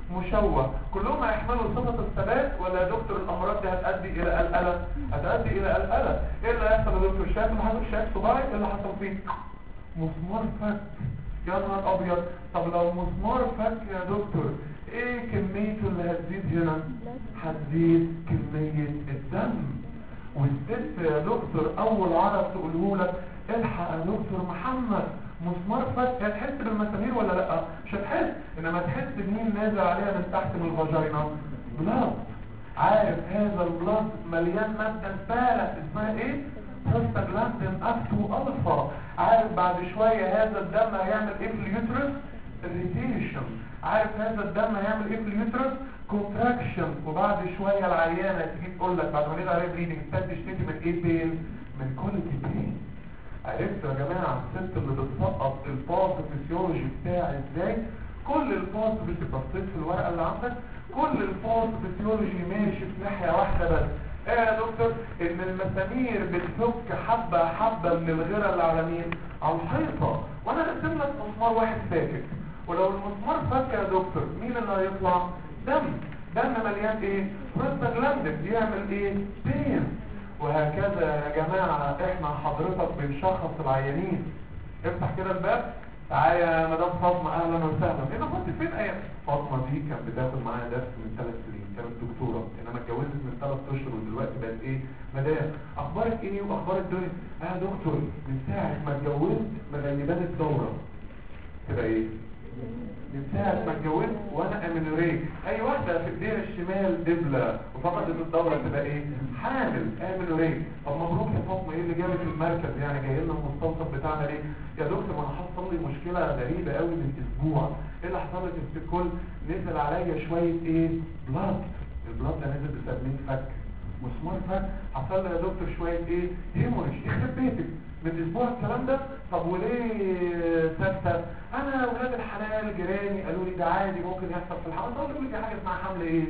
مشوه كلهم هيحملوا صفة الثبات ولا يا دكتور الامراض دي هتؤدي الى الالم هتؤدي الى الالم ايه اللي هيحصل يا دكتور شايف اللي حصل شايف صباعي ايه اللي حصل فيه مسمار فك يا نهار ابيض طب لو مسمار فك يا دكتور ايه كميته اللي هتزيد هنا هتزيد كمية الدم والست يا دكتور اول عرض تقوله لك الحق يا دكتور محمد مسمار فك هتحس بالمسامير ولا لا مش هتحس انما تحس بمين نازل عليها من تحت من الفاجينا بلاد عارف هذا البلاد مليان مادة بالة اسمها ايه بروستاجلاندين اب تو الفا عارف بعد شوية هذا الدم هيعمل ايه في اليوترس irritation عارف هذا الدم هيعمل ايه في اليوترس كونتراكشن وبعد شوية العيانة تيجي تقول لك بعد ما نيجي عليه بليدنج تبتدي تشتكي من ايه بين من كل بين عرفتوا يا جماعة الست اللي بتسقط الباث فيسيولوجي بتاعي ازاي كل الباث بصيت في الورقة اللي عندك كل الباث فيسيولوجي ماشي في ناحية واحدة بس ايه يا دكتور ان المسامير بتفك حبة حبة من الغيرة اللي على مين على الحيطة وانا رسم لك مسمار واحد ساكت ولو المسمار فك يا دكتور مين اللي هيطلع دم دم مليان ايه بروستاجلاندين بيعمل ايه بين وهكذا يا جماعة احنا حضرتك بنشخص العيانين افتح كده الباب تعالى يا مدام فاطمة اهلا وسهلا ايه كنت فين ايام فاطمة دي كانت بتاخد معايا درس من ثلاث سنين كانت دكتورة انما اتجوزت من ثلاث اشهر ودلوقتي بقت ايه مدام اخبارك ايه واخبار الدنيا اه يا دكتور من ساعة ما اتجوزت مغيبان الدورة تبقى ايه من ساعة ما اتجوزت وانا امينوريه اي واحدة في الدير الشمال دبلة وفقدت الدورة تبقى ايه حامل امينوريه طب مبروك يا فاطمة ايه اللي جابك المركز يعني جاي لنا المستوصف بتاعنا ليه يا دكتور ما انا حصل لي مشكلة غريبة قوي من اسبوع ايه اللي حصل لك في الكل نزل عليا شوية ايه بلاد البلاد ده نزل بسبب مين فك مسمار فك حصل لي يا دكتور شوية ايه هيموريج يخرب بيتك من اسبوع الكلام ده طب وليه ساكتة انا ولاد الحلال جيراني قالوا لي ده عادي ممكن يحصل في الحمل طب لي حاجة اسمها حمل ايه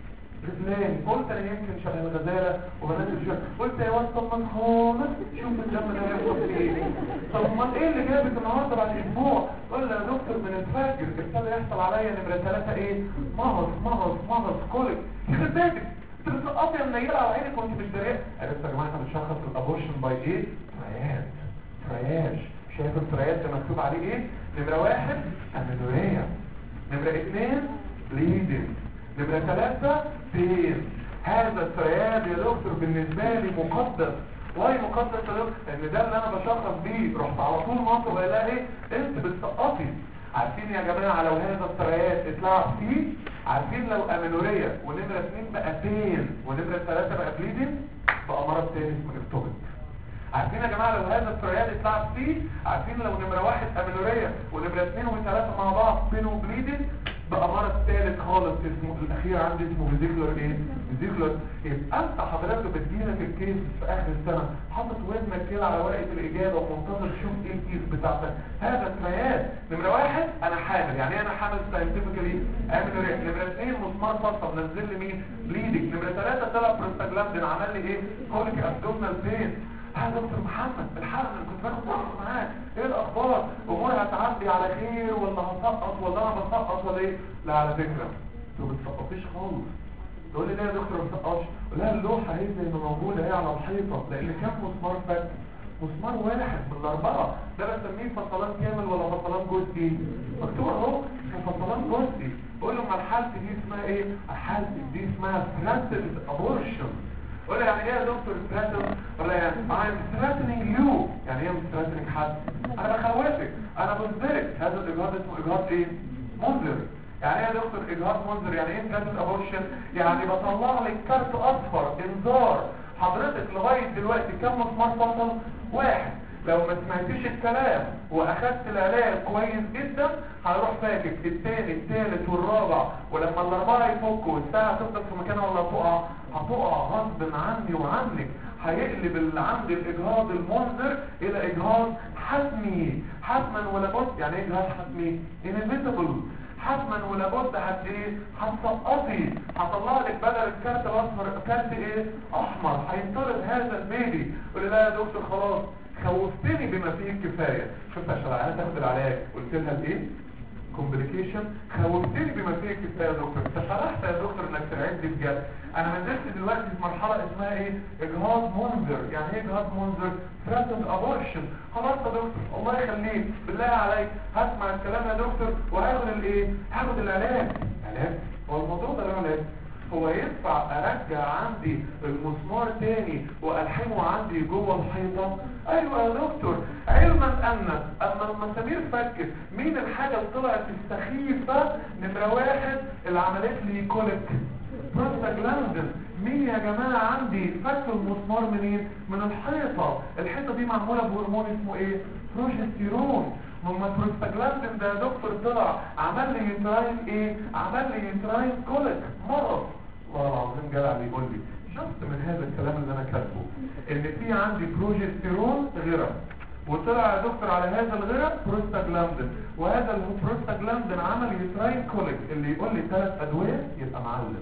رجلاني قلت انا يمكن شبه الغزالة وبنات الشهر قلت يا واد طب ما خالص شوف الدم ده هيحصل فيه ايه طب امال ايه اللي جابك النهارده بعد اسبوع قول يا دكتور من الفجر ابتدى يحصل عليا نمرة ثلاثة ايه مغص مغص مغص كوليك يخرب بيتك انت بتسقطي يا منيلة على عينك وانت مش داريه عرفت يا جماعه احنا بنشخص الابورشن باي ايه فريات فرياج شايف الفريات ده مكتوب عليه ايه نمرة واحد امينوريا نمرة اثنين بليدنج نمرة ثلاثة بين هذا الفرياد يا دكتور بالنسبة لي مقدس واي مقدس يا دكتور ان ده اللي انا بشخص بيه رحت على طول مصر وقال لها ايه انت بتسقطي عارفين يا جماعة لو هذا الفرياد اتلعب فيه عارفين لو امينوريا ونمرة اثنين بقى بين ونمرة ثلاثة بقى بليدنج بقى مرض تاني اسمه اكتوبك عارفين يا جماعة لو هذا الفرياد اتلعب فيه عارفين لو نمرة واحد امينوريا ونمرة اثنين وثلاثة مع بعض بين وبليدنج بقى مرض ثالث خالص اسمه الاخير عندي اسمه فيزيكولر ايه فيزيكولر يبقى انت حضرتك بتجيلك الكيس في اخر السنه حاطط ودنك كده على ورقه الاجابه ومنتظر تشوف ايه الكيس بتاعتك هذا الفرياد نمره واحد انا حامل يعني ايه انا حامل ساينتفيكالي امينوريا نمره اثنين مسمار فصل نزل لي مين بليدنج نمره ثلاثه طلع بروستاجلاندين عمل لي ايه كوليك ابدومينال بين ها دكتور محمد الحرب انا كنت باخد وقت معاك ايه الاخبار اموري هتعدي على خير ولا هسقط ولا انا بسقط ولا ايه لا على فكره انتوا ما بتسقطيش خالص تقول لي ليه يا دكتور ما بسقطش لا اللوحه هي زي ما موجوده هي على الحيطه لان كام مسمار فك مسمار واحد من الاربعه ده بسميه فصلان كامل ولا فصلان جزئي مكتوب اهو فصلان جزئي بقول له ما الحالتي دي اسمها ايه حالتي دي اسمها فرانسيس ابورشن قول يعني ايه يا دكتور ثريتن ولا يعني I'm threatening you يعني ايه مش threatening حد انا بخوفك انا بنذرك هذا الاجهاض اسمه اجهاض ايه منذر يعني ايه يا دكتور اجهاض منذر يعني ايه threatened abortion يعني بطلع لك كارت اصفر انذار حضرتك لغايه دلوقتي كم مسمار فصل واحد لو ما سمعتيش الكلام واخدت العلاج كويس جدا هيروح فاكك الثاني الثالث والرابع ولما الاربعه يفكوا والساعه تفضل في مكانها ولا تقع هتقع غصب عني وعنك هيقلب اللي عند الاجهاض المنذر الى اجهاض حتمي حتما ولا بد يعني ايه اجهاض حتمي inevitable حتما ولا بد هت ايه هتسقطي هطلع لك بدل الكارت الاصفر كارت ايه احمر هينطرد هذا البيبي يقول لي لا يا دكتور خلاص خوفتني بما فيه الكفايه شفت عشان العيال تاخد العلاج قلت لها الايه كومبليكيشن خوفتني بما فيه كفايه يا دكتور انت فرحت يا دكتور انك ترعب لي بجد انا ما زلت دلوقتي في مرحله اسمها ايه اجهاض منذر يعني ايه اجهاض منذر ثريتند ابورشن خلاص يا دكتور الله يخليك بالله عليك هسمع الكلام يا دكتور وهاخد الايه هاخد العلاج علاج هو الموضوع ده له علاج هو ينفع ارجع عندي المسمار تاني والحمه عندي جوه الحيطه ايوه يا دكتور علما ان اما المسامير فكت مين الحاجه اللي طلعت السخيفه نمره واحد اللي عملت لي كوليك بروستاجلاندين مين يا جماعه عندي فك المسمار منين من الحيطه الحيطه دي معموله بهرمون اسمه ايه بروجستيرون لما البروستاجلاندين ده يا دكتور طلع عمل لي يوتراين ايه عمل لي يوتراين كوليك مرض والله العظيم جدع بيقول لي شفت من هذا الكلام اللي انا كاتبه ان في عندي بروجستيرون غيره وطلع يا دكتور على هذا الغيره بروستاجلاندين وهذا البروستاجلاندين عمل يوتراين كوليك اللي يقول لي ثلاث ادويه يبقى معلم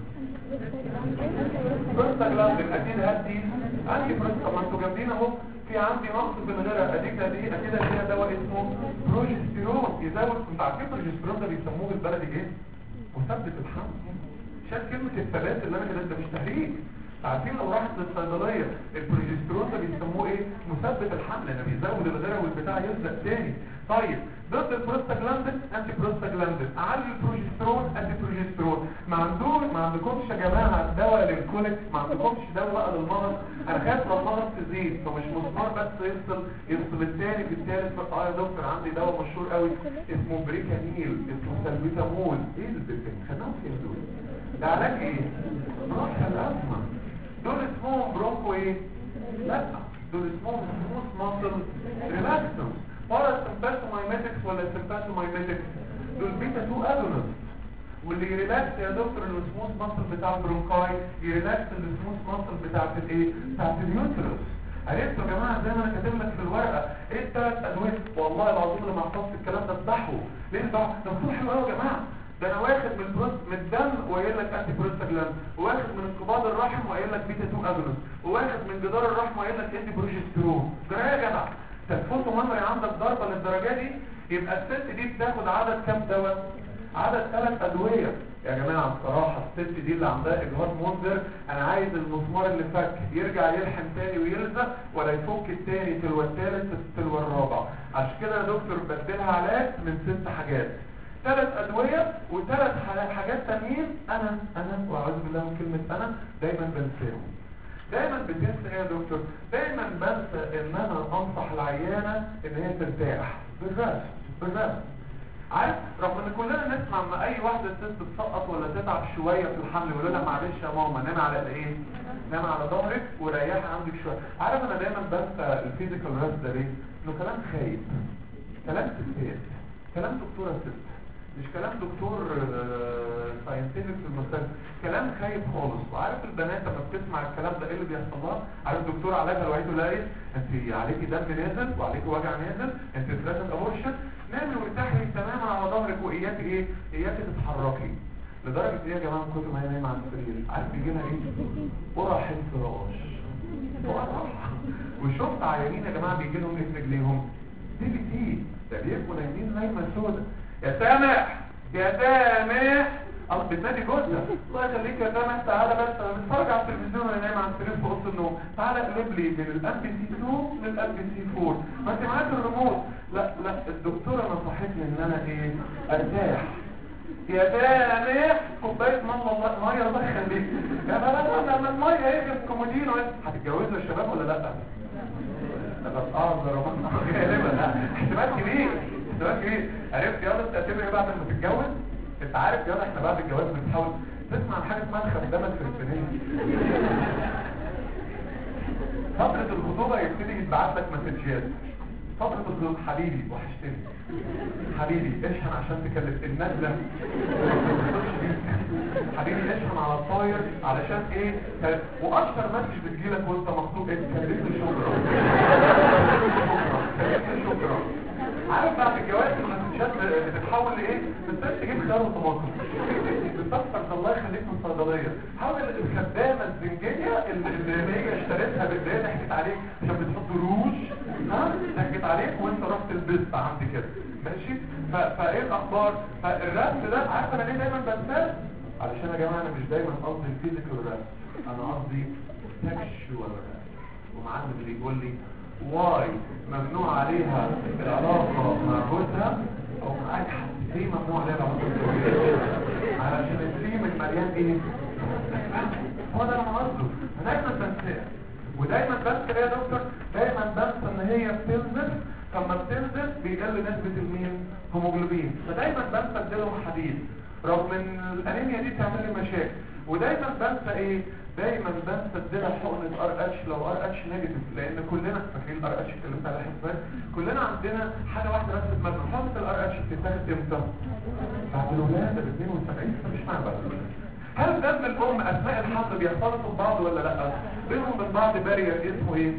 بروستاجلاندين اكيد هدي انهي بروستا ما انتوا جامدين اهو في عندي نقص في الغيره اديك ادي اكيد اديها دواء اسمه بروجستيرون يزود انت عارفين البروجستيرون ده بيسموه بالبلدي ايه مثبت الحمل شايف كلمه الثبات اللي انا كده ده مش تهريج عارفين لو راحت للصيدليه البروجستيرون ده بيسموه ايه مثبت الحمل لانه بيزود الغيره والبتاع يلزق تاني طيب ضد البروستاجلاندين انتي بروستاجلاندين اعلي البروجسترون انتي بروجسترون ما عندوش ما عندكمش يا جماعه دواء للكوليك ما عندكمش دواء بقى للمرض انا خايف لو المرض تزيد فمش مسمار بس يفصل يفصل الثاني في الثالث اه يا دكتور عندي دواء مشهور قوي اسمه بريكانيل اسمه سلبيتامول ايه البتين خدناهم فين دول ده علاج ايه بروح الازمه دول اسمهم برونكو ايه لا دول اسمهم سموث ماسل ريلاكسنس ولا سمباتومايميتكس ولا سمباتومايميتكس دول بيتا 2 اجونست واللي يريلاكس يا دكتور السموث ماسل بتاع البرونكاي يريلاكس السموث ماسل بتاعت الايه بتاعت اليوترس عرفتوا يا جماعه زي ما انا كاتب لك في الورقه ايه الثلاث ادويه والله العظيم لما حفظت الكلام ده اذبحه ليه ده ده مكتوب حلو قوي يا جماعه ده انا واخد من البروست من الدم وقايل لك انتي بروستاجلاند واخد من انقباض الرحم وقايل لك بيتا 2 اجونست واخد من جدار الرحم وقايل لك انتي بروجسترون ده يا جدع تفوت ممري عندك ضربه للدرجه دي يبقى الست دي بتاخد عدد كام دواء عدد ثلاث ادويه يا جماعه بصراحه الست دي اللي عندها اجهاض منذر انا عايز المسمار اللي فك يرجع يلحم تاني ويلزق ولا يفك التاني تلو الثالث تلو الرابع عشان كده يا دكتور بدلها علاج من ست حاجات ثلاث ادويه وثلاث حاجات تانيين انا انا واعوذ بالله من كلمه انا دايما بنساهم دايما بتنسى ايه يا دكتور دايما بنسى ان انا انصح العيانه ان هي ترتاح بالرسم بالرسم عارف رغم ان كلنا نسمع اما اي واحده ست تسقط ولا تتعب شويه في الحمل يقولوا لها معلش يا ماما نام على الايه نام على ظهرك وريحي عندك شويه عارف انا دايما بنسى الفيزيكال ريست ده ليه انه كلام خايب كلام ستات كلام دكتوره ست مش كلام دكتور ساينتفك في المستشفى كلام خايب خالص وعارف البنات لما بتسمع الكلام ده ايه اللي بيحصل لها عارف الدكتور علاجها الوحيد يقول لها ايه انت عليكي دم نازل وعليكي وجع نازل انت ثلاثه ابورشن نامي وارتاحي تماما على ظهرك واياكي ايه اياكي تتحركي لدرجه ايه يا جماعه من كتر ما هي نايمه على السرير عارف بيجي لها ايه قرح انفراش قرح وشفت عيانين يا جماعه بيجي لهم ايه في رجليهم دي بي تي ده بيبقوا نايمين نايمه سودا يا سامح يا سامح الله بتنادي جوزها الله يخليك يا سامح تعالى بس انا بتفرج على التلفزيون وانا نايم على السرير في اوضه النوم تعالى اقلب لي من الام بي سي 2 للام بي سي 4 ما انت معاك الريموت لا لا الدكتوره نصحتني ان انا ايه ارتاح يا سامح كوبايه ميه الله ميه الله يخليك يا لا لا لا الميه ايه في الكومودينو هتتجوزوا يا شباب ولا لا؟ اه ده رومان غالبا احتمال كبير احتمال كبير عرفت يلا تعتبر ايه بعد ما تتجوز انت عارف يلا احنا بعد الجواز بنحاول تسمع عن حاجه اسمها الخدامه الفلسطينيه فتره الخطوبه يبتدي يتبعت لك مسجات فتره الخطوبه حبيبي وحشتني حبيبي اشحن عشان تكلف النازله حبيبي اشحن على الطاير علشان ايه واشهر مسج بتجيلك وانت مخطوب ايه كلمني شكرا كلمني شكرا عارف بعد الجواز المسجات بتتحول لايه بتصير تجيب خيار وطماطم بتفكر الله يخليك من الصيدليه حاول الخدامه الزنجيه اللي هي اشتريتها بالليل ضحكت عليك عشان بتحط روج ها ضحكت عليك وانت رحت البيت عندي كده ماشي ف... فايه الاخبار فالرسم ده عارف انا ليه دايما بنساه علشان يا جماعه انا مش دايما قصدي الفيزيكال رسم انا قصدي تكشوال رسم ومعلم اللي يقول لي واي ممنوع عليها العلاقه مع جوزها او مع اي حد ليه ممنوع عليها العلاقه بالزوجيه علشان الدريم المليان ايه هو ده انا قصده انا دايما بنساه ودايما بنسى ايه يا دكتور دايما بنسى ان هي بتنزل لما بتنزل بيقل نسبة المين هيموجلوبين فدايما بنسى اديلهم حديد رغم ان الانيميا دي تعمل لي مشاكل ودايما بنسى ايه دايما بنسى اديلها حقنة ار اتش لو ار اتش نيجاتيف لان كلنا فاكرين الار اتش اللي بتاع الحسابات كلنا عندنا حاجه واحده بس في دماغنا حقنة الار اتش بتتاخد امتى بعد الولاده ب 72 فمش معنى بعد الولاده هل دم الام اثناء الحمل بيختلطوا ببعض ولا لا بينهم من بعض بارير اسمه ايه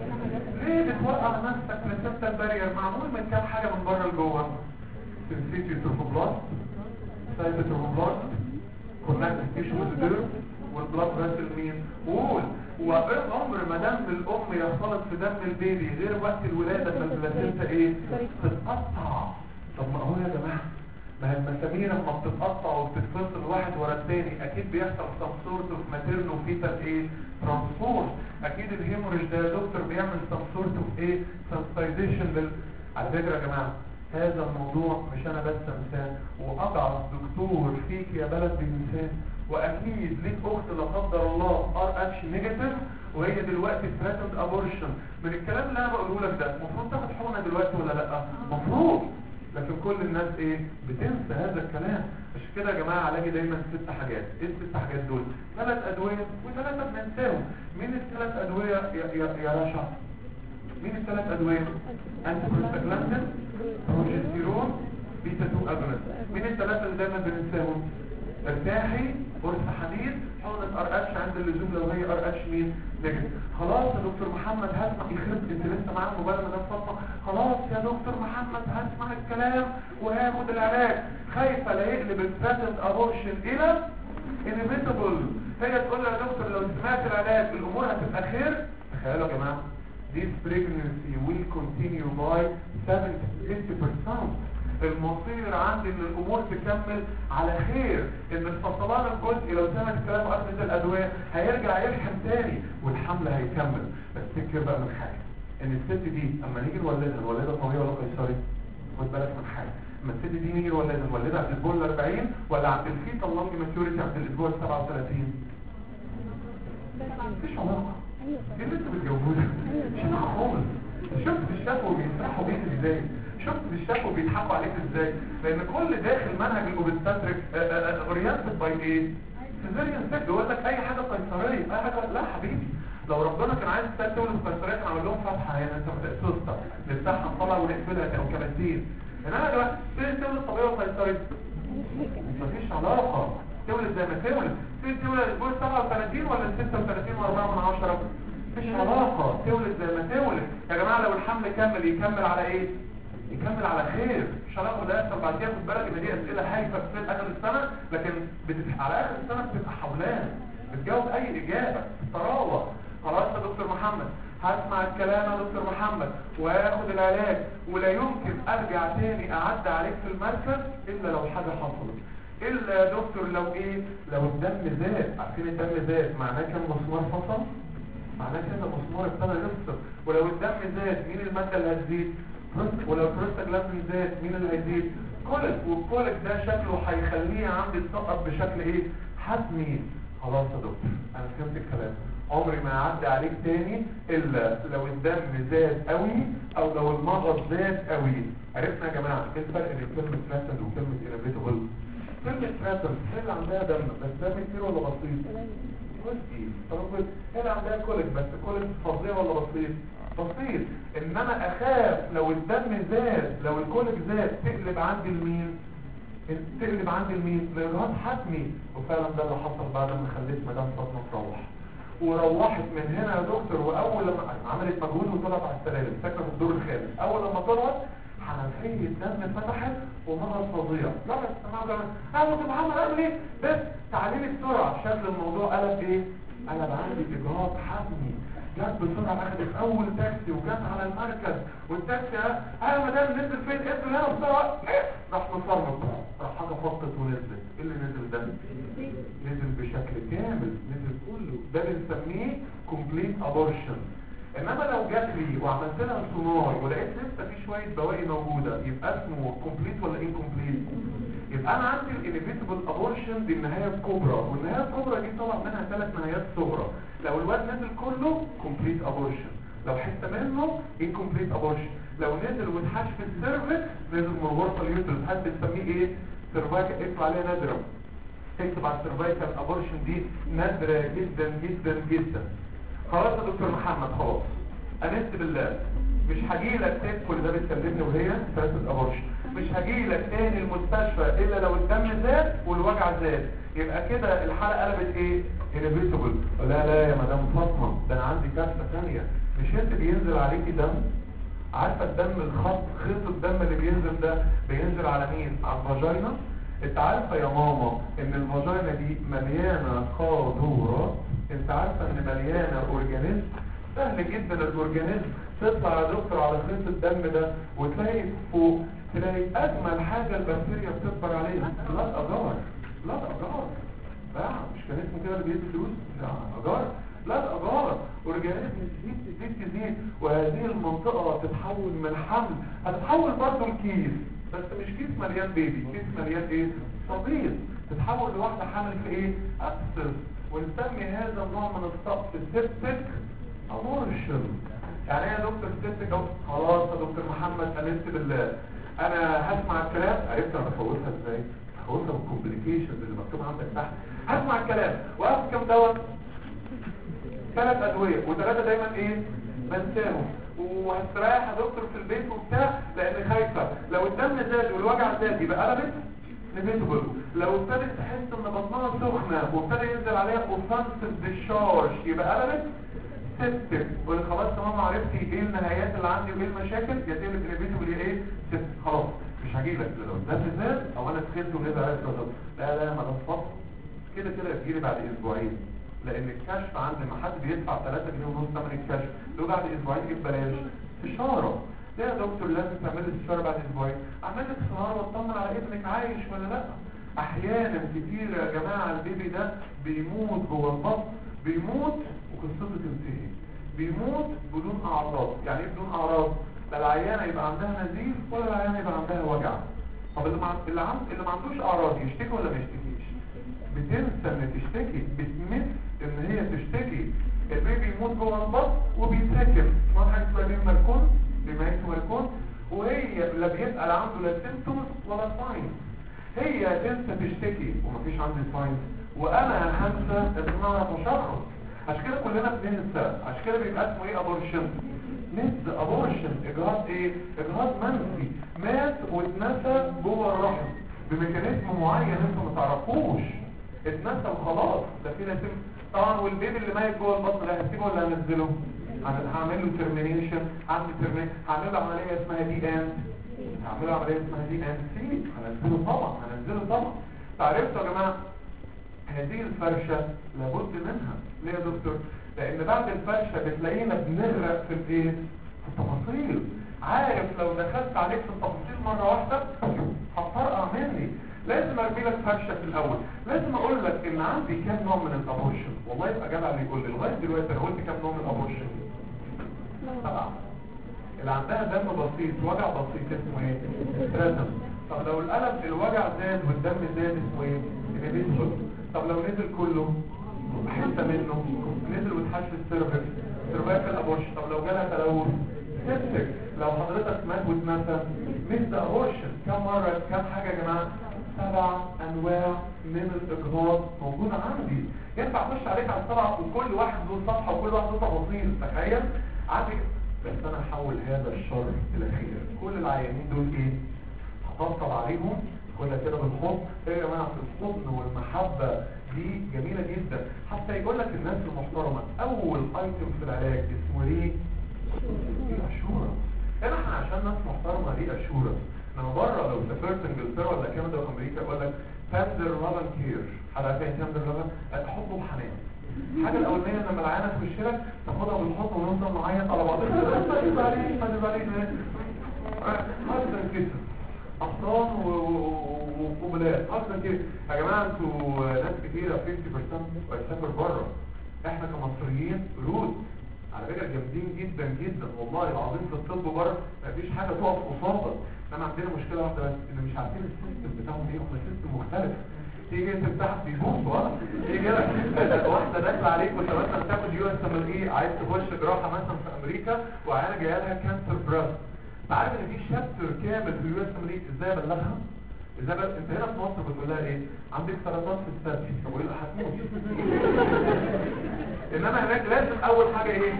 ليه بتوقع نفسك بلاسنتا بارير معمول من كام حاجه من بره لجوه سنسيتي تروفوبلاست سايتو تروفوبلاست كونكتيف تيشو والديرم والبلاد فاسل مين قول وقال عمر ما دم الام يختلط في دم البيبي غير وقت الولاده ما البلاسنتا ايه تتقطع طب ما هو يا جماعه ما هي المسامير لما بتتقطع وبتتفصل واحد ورا الثاني اكيد بيحصل سم سورت اوف ماتيرنو فيتال ايه ترانسبورت اكيد الهيموريج ده يا دكتور بيعمل سم سورت اوف ايه سنسيتايزيشن لل على فكره يا جماعه هذا الموضوع مش انا بس انسان واضعف دكتور فيك يا بلد بانسان واكيد ليك اخت لا قدر الله ار اتش نيجاتيف وهي دلوقتي ثريتند ابورشن من الكلام اللي انا بقوله لك ده المفروض تاخد حقنه دلوقتي ولا لا المفروض لكن كل الناس ايه بتنسى هذا الكلام مش كده يا جماعه علاجي دايما ست حاجات ايه الست حاجات دول ثلاث ادويه وثلاثه بننساهم مين الثلاث ادويه يا يا, يا رشا مين الثلاث ادويه انتي بروستاجلاندين بروجستيرون بيتا 2 اجونست مين الثلاثه اللي دايما بننساهم ارتاحي قرص حديد حقنة ار اتش عند اللزوم لو هي ار اتش مين نيجاتيف خلاص يا دكتور محمد هسمع يخرب انت لسه معاك موبايل مدام فاطمه خلاص يا دكتور محمد هسمع الكلام وهاخد العلاج خايفه لا يقلب البريزنت ابورشن الى انيفيتابل هي تقول لها يا دكتور لو سمعت العلاج الامور هتبقى خير تخيلوا يا جماعه this pregnancy will continue by 70-50% المصير عندي ان الامور تكمل على خير ان الفصلان الجزئي لو سمع الكلام وقفت الادوية هيرجع يلحم تاني والحمل هيكمل بس تفكر بقى من حاجة ان الست دي اما نيجي نولدها الولادة طبيعية ولا قيصري خد بالك من حاجة اما الست دي نيجي نولدها نولدها عند الاسبوع ال 40 ولا عند الفيتا اللونج ماتيوريتي عند الاسبوع ال 37 مفيش علاقة ايه اللي انتوا بتجاوبوه مش انا خالص شفت الشكوى بيسرحوا بيك ازاي شفت الشكوى بيضحكوا عليك ازاي لان كل داخل منهج الاوبستاتريك اورينتد باي ايه سيزيريان سيك يقول لك اي حاجه قيصريه اي حاجه لا حبيبي لو ربنا كان عايز الست تولد قيصريه كان عمل لهم فتحه هنا انت سوسته نفتحها نطلع ونقفلها او كباتين انما دلوقتي فين تولد طبيعي وقيصري مفيش علاقه تولد زي ما تولد فين تولد الاسبوع 37 ولا 36 و4 من 10 مفيش علاقه تولد زي ما تولد يا جماعه لو الحمل كمل يكمل على ايه يكمل على خير مش علاقه ده يحصل بعد كده خد بالك ان دي اسئله هايفه في اخر السنه لكن بتت... على اخر السنه بتبقى حولان بتجاوب اي اجابه طراوه خلاص يا دكتور محمد هسمع الكلام يا دكتور محمد وهاخد العلاج ولا يمكن ارجع تاني اعدي عليك في المركز الا لو حاجه حصلت الا يا دكتور لو ايه لو الدم زاد عارفين الدم زاد معناه كان مسمار فصل معناه كده مسمار ابتدى يفصل ولو الدم زاد مين الماده اللي هتزيد ولو البروستاجلاندين زاد مين اللي هيزيد كوليك والكوليك ده شكله هيخليه عندي تسقط بشكل ايه حتمي خلاص يا دكتور انا فهمت الكلام عمري ما اعدي عليك تاني الا لو الدم زاد قوي او لو المرض زاد قوي عرفنا يا جماعه ايه الفرق بين كلمه ثريتند وكلمه انابيتابل كلمه ثريتند هي اللي عندها دم بس دم كتير ولا بسيط جزئي طب هي اللي عندها كوليك بس كوليك فظيع ولا بسيط بسيط انما اخاف لو الدم زاد لو الكوليك زاد تقلب عندي المين تقلب عندي المين لإجهاض حتمي وفعلا ده اللي حصل بعد ما خليت مدام فاطمه تروح وروحت من هنا يا دكتور واول لما عملت مجهود وطلعت على السلالم فاكره في الدور الخامس اول لما طلعت حنفيه الدم فتحت ومرض فظيع لا بس انا عاوز اعمل محمد اعمل ايه بس تعليل السرعه شكل الموضوع قلب ايه قلب عندي اجهاض حتمي جت بسرعه اخدت اول تاكسي وجت على المركز والتاكسي ها ها مدام نزل فين انزل هنا بسرعه راح مصرمط راح حاجه فطت ونزلت ايه اللي نزل ده نزل بشكل كامل نزل كله ده بنسميه كومبليت ابورشن انما لو جات لي وعملت لها سونار ولقيت لسه في شويه بواقي موجوده يبقى اسمه كومبليت ولا انكومبليت يبقى انا عندي الانيفيتبل ابورشن دي النهايه الكبرى والنهايه الكبرى دي طلع منها ثلاث نهايات صغرى لو الواد نزل كله كومبليت ابورشن لو حته منه انكومبليت ابورشن لو نزل واتحش في السيرفكس نزل من غرفه اليوترس حد بنسميه ايه سيرفايكال اكتب عليها نادره تكتب على السيرفايكال ابورشن دي نادره جدا جدا جدا خلاص يا دكتور محمد خلاص انست بالله مش هجي لك تدخل ده بتكلمني وهي ثلاثه ابورشن مش هجي لك تاني المستشفى الا لو الدم زاد والوجع زاد يبقى كده الحاله قلبت ايه انيفيتابل لا لا يا مدام فاطمه ده انا عندي كارثه ثانيه مش انت بينزل عليكي دم عارفه الدم الخط خيط الدم اللي بينزل ده بينزل على مين على الفاجينا انت عارفه يا ماما ان الفاجينا دي مليانه قاذورات انت عارفه ان مليانه اورجانيزم سهل جدا الاورجانيزم تطلع يا دكتور على خيط الدم ده وتلاقي فوق تلاقي اجمل حاجه البكتيريا بتكبر عليها لا اجار لا اجار لا مش كان اسمه كده اللي بيدي فلوس لا اجار لا اجار اورجانيزم تزيد تزيد تزيد وهذه المنطقه تتحول من حمل هتتحول برضه لكيس بس مش كيس مليان بيبي كيس مليان ايه صغير تتحول لواحده حامل في ايه ابسس ونسمي هذا النوع من السقف سيبتك امورشن يعني ايه يا دكتور سيبتك أو خلاص يا دكتور محمد امنت بالله انا هسمع الكلام عرفت انا بفوتها ازاي بفوتها بالكومبليكيشنز اللي مكتوب عندك تحت هسمع الكلام واخد كام دواء ثلاث ادويه وثلاثه دايما ايه بنساهم وهستريح يا دكتور في البيت وبتاع لان خايفه لو الدم زاد والوجع زاد يبقى قلبت نيفيتبل لو ابتدت تحس ان بطنها سخنه وابتدى ينزل عليها اوفنسيف ديشارج يبقى قلبت سيبتك ولا خلاص تمام عرفتي ايه النهايات اللي عندي وايه المشاكل يتم الانيفيتبل ايه سيبتك خلاص مش هجيلك لو الدم زاد او انا سخنت ونزل عليا لا لا ما ده كده كده تجيلي بعد اسبوعين لان الكشف عند ما حد بيدفع 3 جنيه ونص ثمن الكشف لو بعد اسبوعين جيب بلاش استشاره ليه يا دكتور لازم تعمل لي استشاره بعد اسبوعين اعمل لك استشاره واطمن على ابنك عايش ولا لا احيانا كتير يا جماعه البيبي ده بيموت جوه البطن بيموت وقصته تنتهي بيموت بدون اعراض يعني ايه بدون اعراض لا العيانه يبقى عندها نزيف ولا العيانه يبقى عندها وجع طب اللي ما اللي, عند... اللي ما عندوش اعراض يشتكي ولا ما يشتكيش بتنسى ان تشتكي بتمس ان هي تشتكي البيبي يموت جوه البطن وبيتسكن اسمها حاجه اسمها بيبي مركون بيبي مركون وهي لا بيبقى لا عنده لا سيمتومز ولا ساينز هي تنسى تشتكي ومفيش عندي ساينز وانا هنسى ان انا اعرف اشخص عشان كده كلنا بننسى عشان كده بيبقى اسمه ايه ابورشن نس ابورشن اجهاض ايه اجهاض منسي مات واتنسى جوه الرحم بميكانيزم معين انتوا ما تعرفوش اتنسى وخلاص ده كده يتم طبعا والبيبي اللي ميت جوه البطن ده هسيبه ولا هنزله هعمل له ترمينيشن هعمل ترمين هعمل له عمليه اسمها دي ان هعمل له عمليه اسمها دي ان سي هنزله طبعا هنزله طبعا تعرفتوا يا جماعه هذه الفرشه لابد منها ليه يا دكتور لان بعد الفرشه بتلاقينا بنغرق في الايه في التفاصيل عارف لو دخلت عليك في التفاصيل مره واحده هتطرقع مني لازم ارمي لك فرشه في الاول لازم اقول لك ان عندي كام نوع من الابورشن والله يبقى جدع اللي يقول لي لغايه دلوقتي انا قلت كام نوع من الابورشن سبعه اللي عندها دم بسيط وجع بسيط اسمه ايه رسم طب لو القلب الوجع زاد والدم زاد اسمه ايه انيبيشن طب لو نزل كله حته منه نزل واتحش السيرفكس سيرفايكال ابورشن طب لو جالها تلوث سيبتك لو حضرتك مات واتنسى مثل ابورشن كم مره كم حاجه يا جماعه سبع انواع من الاجهاض موجوده عندي ينفع اخش عليك على السبعه وكل واحد له صفحه وكل واحد له تفاصيل تخيل عندي بس انا هحول هذا الشر الى خير كل العيانين دول ايه هطبطب عليهم كلها كده بالحب ايه يا جماعه في الحضن والمحبه دي جميله جدا حتى يقول لك الناس المحترمه اول ايتم في العلاج اسمه ليه دي اشوره هنا احنا عشان ناس محترمه دي اشوره انما بره لو سافرت انجلترا ولا كندا وامريكا يقول لك تندر لبن كير حضرتك ايه تندر لبن حب وحنان الحاجه الاولانيه لما العيانه تخش لك تاخدها بالحضن ونفضل نعيط على بعض ما عليك ما عليك اصلا كده احصان وقبلات اصلا كده يا جماعه انتوا ناس كتيره 50% بتسافر بره احنا كمصريين رود على فكره جامدين جدا جدا والله العظيم في الطب بره مفيش حاجه تقف قصادك انما عندنا مشكله واحده بس ان مش عارفين السيستم بتاعهم ايه هم سيستم مختلف تيجي انت بتاعك بيبوظ ولا تيجي لك واحده داخله عليك وانت مثلا تاخد يو اس ام ايه عايز تخش جراحه مثلا في امريكا وعيانه جايه لها كانسر براست عارف ان في شابتر كامل في اليو اس ام ايه ازاي ابلغها ازاي بل... انت هنا في مصر بتقول لها ايه عندك سرطان في الثدي طب وايه اللي هتموت انما هناك لازم اول حاجه ايه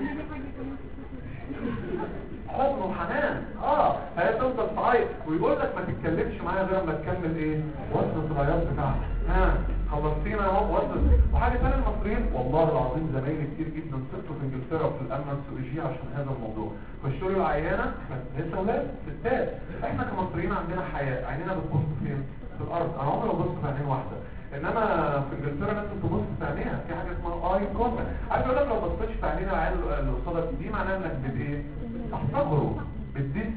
حضن وحنان اه هي تفضل تعيط ويقول لك ما تتكلمش معايا غير اما تكمل ايه وصلة العياط بتاعها ها خلصتينا اهو وصلت وحاجه ثانيه المصريين والله العظيم زمايلي كتير جدا سقطوا في انجلترا وفي الامنسولوجيا عشان هذا الموضوع خشوا له العيانه لسه اولاد ستات احنا كمصريين عندنا حياه عينينا بتبص فين في الارض انا عمري ما ببص في عينين واحده انما في انجلترا لازم تبص في عينيها في حاجه اسمها اي كونتاكت عايز اقول لك لو بصيتش في عينين العيال اللي قصادك دي معناها انك بت ايه بتحتقره بتديس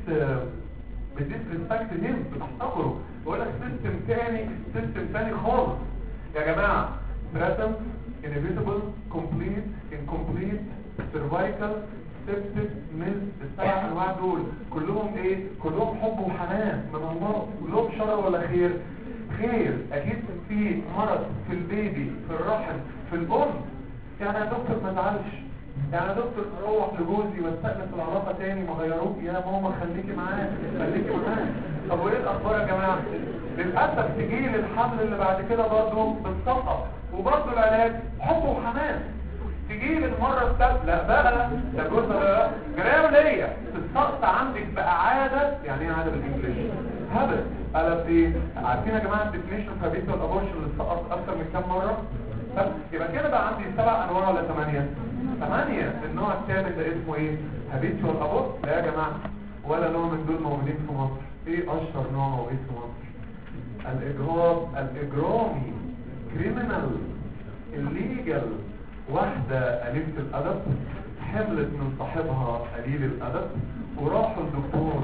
بتديس ريسبكت ليهم بتحتقره بقول لك سيستم تاني سيستم تاني خالص يا جماعه present inevitable complete incomplete cervical septic miss السبع انواع دول كلهم ايه كلهم حب وحنان من الله كلهم شر ولا خير خير اكيد في مرض في البيبي في الرحم في الام يعني يا دكتور ما تزعلش يعني يا دكتور اروح لجوزي واستأنف العلاقه تاني ما غيروك يا ماما خليكي معايا خليكي معايا طب وايه الاخبار يا جماعه للاسف تجي لي الحمل اللي بعد كده برضه بتسقط وبرضه العلاج حب وحنان تجي لي المره الثالثه لا بقى ده جوزها بقى جرايه وليا السقط عندك بقى عاده يعني ايه عاده بالانجلش هابت قلب ايه عارفين يا جماعه الديفينيشن في بيت الابورشن اللي سقط اكتر من كام مره طب يبقى كده بقى عندي سبع انواع ولا ثمانيه ثمانيه النوع الثالث ده اسمه ايه هابيتوال ابورت لا يا جماعه ولا نوع من دول موجودين في مصر ايه اشهر نوع موجود في مصر الاجرام الاجرامي كريمنال الليجل واحدة قليلة الأدب حملت من صاحبها قليل الأدب وراحوا الدكتور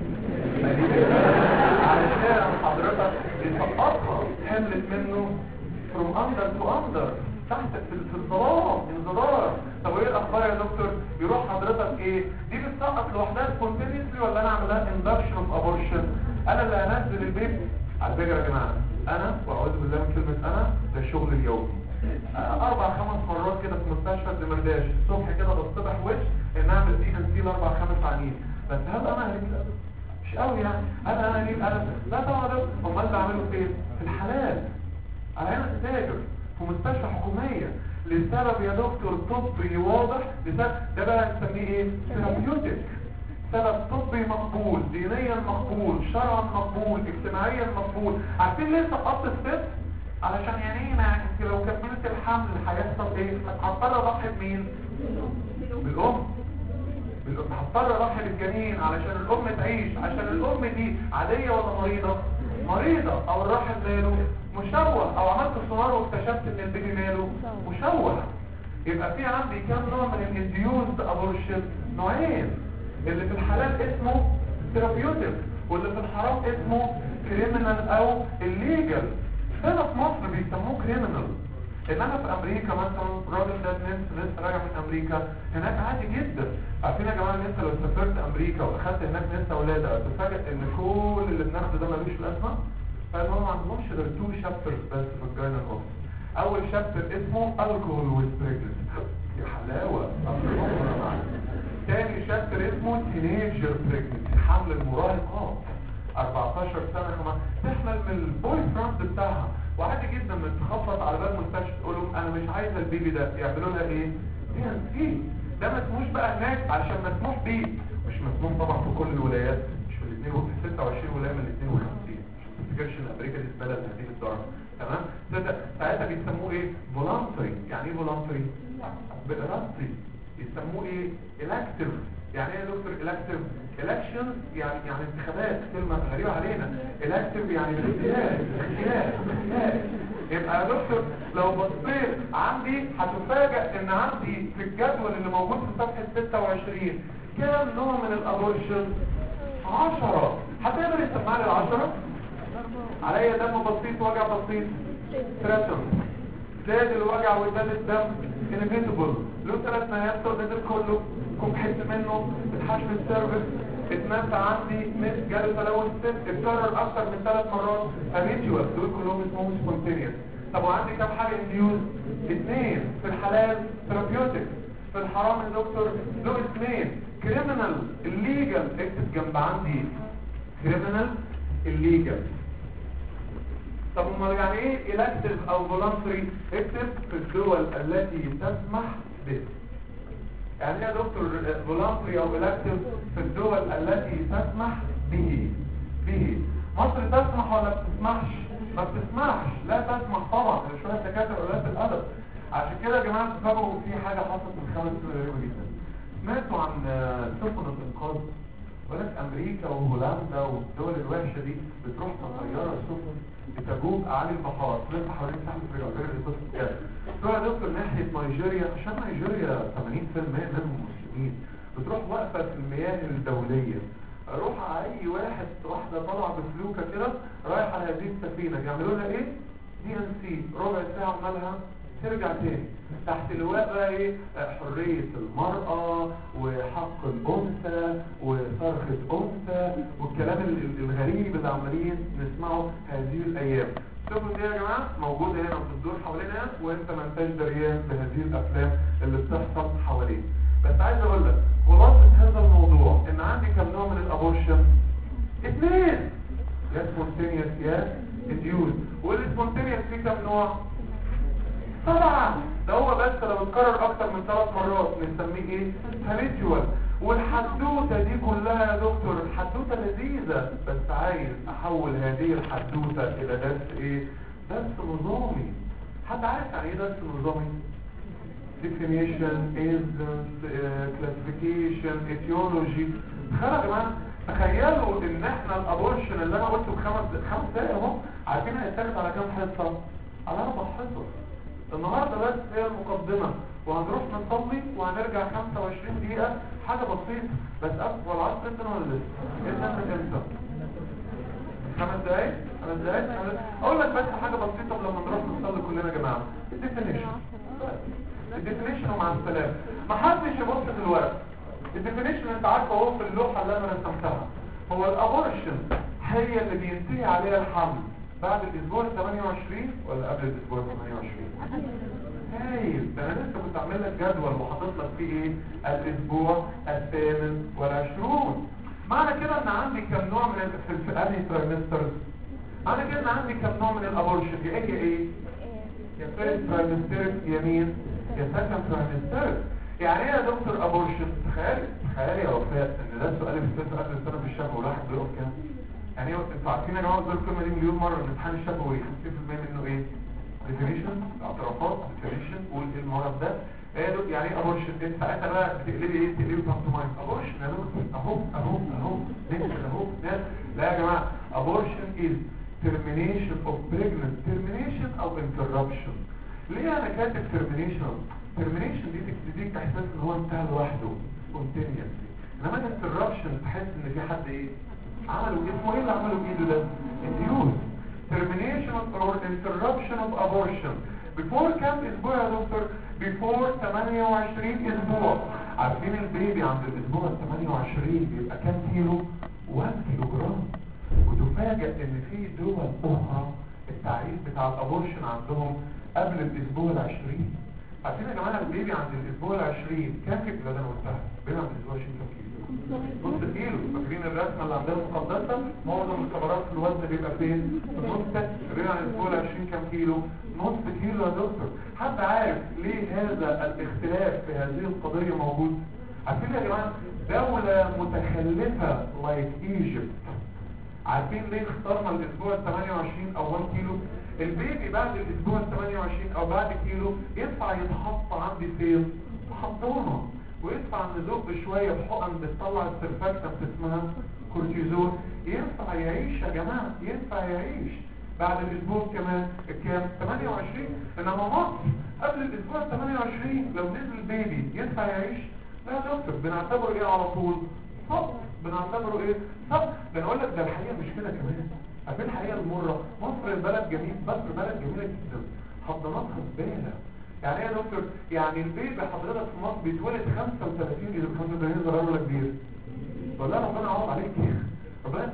قليل الأدب علشان حضرتك يسقطها حملت منه from under to under تحت في في الظلام انظلام طب وايه الاخبار يا دكتور يروح حضرتك ايه دي بتسقط لوحدها سبونتينيسلي ولا انا اعمل لها اندكشن اوف ابورشن انا اللي هنزل البيبي على فكره يا جماعه انا واعوذ بالله من كلمه انا ده الشغل اليومي اربع خمس مرات كده في مستشفى الدمرداش الصبح كده بصبح وش ان اعمل دي ان سي اربع خمس عنين بس هل انا هليك الادب مش قوي يعني هل انا هليك الادب لا طبعا ده امال بعمله فين في الحلال انا هنا تاجر في مستشفى حكوميه لسبب يا دكتور طبي واضح لسبب ده بقى نسميه ايه ثيرابيوتيك سبب طبي مقبول دينيا مقبول شرعا مقبول اجتماعيا مقبول عارفين ليه سقطت الست علشان يعني ما انت لو كملت الحمل هيحصل ايه هتضطر اضحي بمين بالام بالام هتضطر اضحي بالجنين علشان الام تعيش عشان الام دي عاديه ولا مريضه مريضه او الرحم ماله مشوه او عملت سونار واكتشفت ان البيبي ماله مشوه يبقى في عندي كام نوع من الانديوزد ابورشن نوعين اللي في الحلال اسمه ثيرابيوتيك واللي في الحرام اسمه كريمنال او الليجل هنا في مصر بيسموه كريمنال انما في امريكا مثلا الراجل ده ناس لسه راجع من امريكا هناك عادي جدا عارفين يا جماعه ان انت لو سافرت امريكا واخدت هناك ناس اولاده تفاجئ ان كل اللي بناخده ده ملوش لازمه فهم ما عندهمش غير تو شابترز بس في الجاينال اوفيس اول شابتر اسمه الكحول ويز يا حلاوه تاني شابتر اسمه تينيجر بريجنسي حمل المراهقات 14 سنة كمان تحمل من البوي فرونت بتاعها وعادي جدا من تخبط على باب المستشفى تقول لهم انا مش عايزه البيبي ده يعملوا لها ايه؟ دي ان سي ده مسموح بقى هناك علشان مسموح بيه مش مسموح طبعا في كل الولايات مش في الاثنين في 26 ولايه من ال 52 عشان ما تفتكرش ان امريكا دي بلد هذه الدرجه تمام؟ ساعتها بيسموه ايه؟ فولانتري يعني ايه فولانتري؟ بإرادتي يسموه ايه؟ elective يعني ايه يا دكتور elective election يعني يعني انتخابات كلمة غريبة علينا elective يعني الاختيار اختيار اختيار يبقى يا دكتور لو بصيت عندي هتفاجئ ان عندي في الجدول اللي موجود في صفحه 26 كام نوع من الابورشن 10 هتقدر يسمع لي ال10 عليا دم بسيط وجع بسيط تراتم زاد الوجع وزاد الدم انفيتبل له ثلاث نهايات نزل كله كم حته منه اتحشم السيرفس اتنفى عندي مس جاله تلوث ست اتكرر اكتر من ثلاث مرات هابيتوال دول كلهم اسمهم سبونتينيوس طب وعندي كام حاجه انديوز اثنين في الحلال ثيرابيوتيك في الحرام يا دكتور له اثنين كريمنال الليجل اكتب جنب عندي كريمنال الليجل طب امال يعني ايه elective او voluntary اكتب في الدول التي تسمح به يعني ايه يا دكتور voluntary او elective في الدول التي تسمح به به مصر تسمح ولا بتسمحش ما بتسمحش لا تسمح طبعا شويه دكاتره قلات الادب عشان كده يا جماعه تفاجئوا في حاجه حصلت من خمس سنين غريبه جدا سمعتوا عن سفن الانقاذ ولك امريكا وهولندا والدول الوحشه دي بتروح طياره سفن بتجوب اعالي البحار تلف حوالين ساحل افريقيا غير اللي تصل كده تروح يا دكتور ناحيه نيجيريا عشان نيجيريا 80% منهم مسلمين بتروح واقفه في المياه الدوليه اروح اي واحد واحده طالعه بفلوكه كده رايحه هذه السفينه يعملوا لها ايه دي ان سي ربع ساعه مالها ترجع تاني تحت لواء بقى ايه حرية المرأة وحق الأنثى وصرخة أنثى والكلام الغريب اللي عمالين نسمعه هذه الأيام شوفوا دي يا جماعة موجودة هنا وبتدور حوالينا وانت ما انتش دريان بهذه الأفلام اللي بتحصل حواليك بس عايز اقول لك خلاصة هذا الموضوع ان عندي كم نوع من الابورشن اثنين يا سبونتينيوس يا انديوز والسبونتينيوس فيه كم نوع طبعا ده هو بس لو اتكرر اكتر من ثلاث مرات بنسميه ايه هابيتوال والحدوته دي كلها يا دكتور الحدوته لذيذه بس عايز احول هذه الحدوته الى درس ايه درس نظامي حد عارف يعني ايه درس نظامي definition essence classification etiology تخيلوا يا جماعه تخيلوا ان احنا الابورشن اللي انا قلته بخمس خمس دقايق اهو عارفين هيتاخد على كام حصه على اربع حصص النهاردة بس هي المقدمة وهنروح نصلي وهنرجع 25 دقيقة حاجة بسيطة بس أفضل العصر انت ولا لسه؟ انت من امتى؟ خمس دقايق؟ خمس دقايق؟ اقول لك بس حاجة بسيطة لما نروح نصلي كلنا يا جماعة الديفينيشن الديفينيشن ومع السلامة ما حدش يبص في الورق الديفينيشن انت عارفه اهو في اللوحة اللي انا رسمتها هو الابورشن هي اللي بينتهي عليها الحمل بعد الاسبوع 28 ولا قبل الاسبوع 28 هايل ده انا لسه كنت عامل لك جدول وحاطط لك فيه ايه الاسبوع الثامن والعشرون معنى كده ان عندي كم نوع من ال- في الانهي ترايمسترز معنى كده ان عندي كم نوع من الابورشن يا ايه يا ايه يا فيرست ترايمستر يمين يا سكند ترايمستر يعني ايه يا دكتور ابورشن تخيل تخيل يا وفاء ان ده سؤال في السنه قبل السنه في الشهر والواحد بيقف كام يعني ايه انتوا عارفين يا جماعه قلت الكلمه دي مليون مره الامتحان الشفوي 50% منه ايه ديفينيشن اعترافات ديفينيشن والمرض ده ايه دول يعني ايه ابورشن انت ساعتها بقى بتقلبي ايه تقلبي بانتومايم ابورشن يا دكتور اهو اهو اهو نكتب اهو ناس لا يا جماعه ابورشن از termination of pregnancy termination او interruption ليه انا كاتب termination termination دي تديك احساس ان هو انتهى لوحده spontaneously انما interruption تحس ان في حد ايه عملوا اسمه ايه اللي عملوا بايده ده induce termination or interruption of abortion before كام اسبوع يا دكتور before 28 اسبوع عارفين البيبي عند الاسبوع ال 28 بيبقى كام كيلو 1 كيلو جرام وتفاجئ ان في دول اخرى التعريف بتاع الابورشن عندهم قبل الاسبوع العشرين عارفين يا جماعه البيبي عند الاسبوع العشرين كام كيلو ده انا قلتها البيبي عند الاسبوع 20 كام كيلو نص كيلو فاكرين الرسمه اللي عندنا مقدسه معظم الكبرات في الوزن بيبقى فين نص البيبي عند الاسبوع العشرين كام كيلو نص كيلو يا دكتور حد عارف ليه هذا الاختلاف في هذه القضيه موجود عارفين يا جماعه دوله متخلفه لايك ايجيبت عارفين ليه اخترنا الاسبوع ال 28 او 1 كيلو البيبي بعد الاسبوع ال 28 او بعد كيلو ينفع يتحط عندي فين حضانه وينفع نزق شويه بحقن بتطلع السرفاكتنت اسمها كورتيزون ينفع يعيش يا جماعه ينفع يعيش بعد الاسبوع كمان الكام 28 انما مصر قبل الاسبوع 28 لو نزل بيبي ينفع يعيش لا يا دكتور بنعتبره ايه على طول صبر بنعتبره ايه صبر ده اقول لك ده الحقيقه مش كده كمان عارفين الحقيقه المره مصر البلد جميل مصر بلد جميله جدا حضاناتها زباله يعني ايه يا دكتور يعني البيبي حضرتك في مصر بيتولد 35 الى 35 ضرر ولا كبير ولا ربنا يعوض عليك ربنا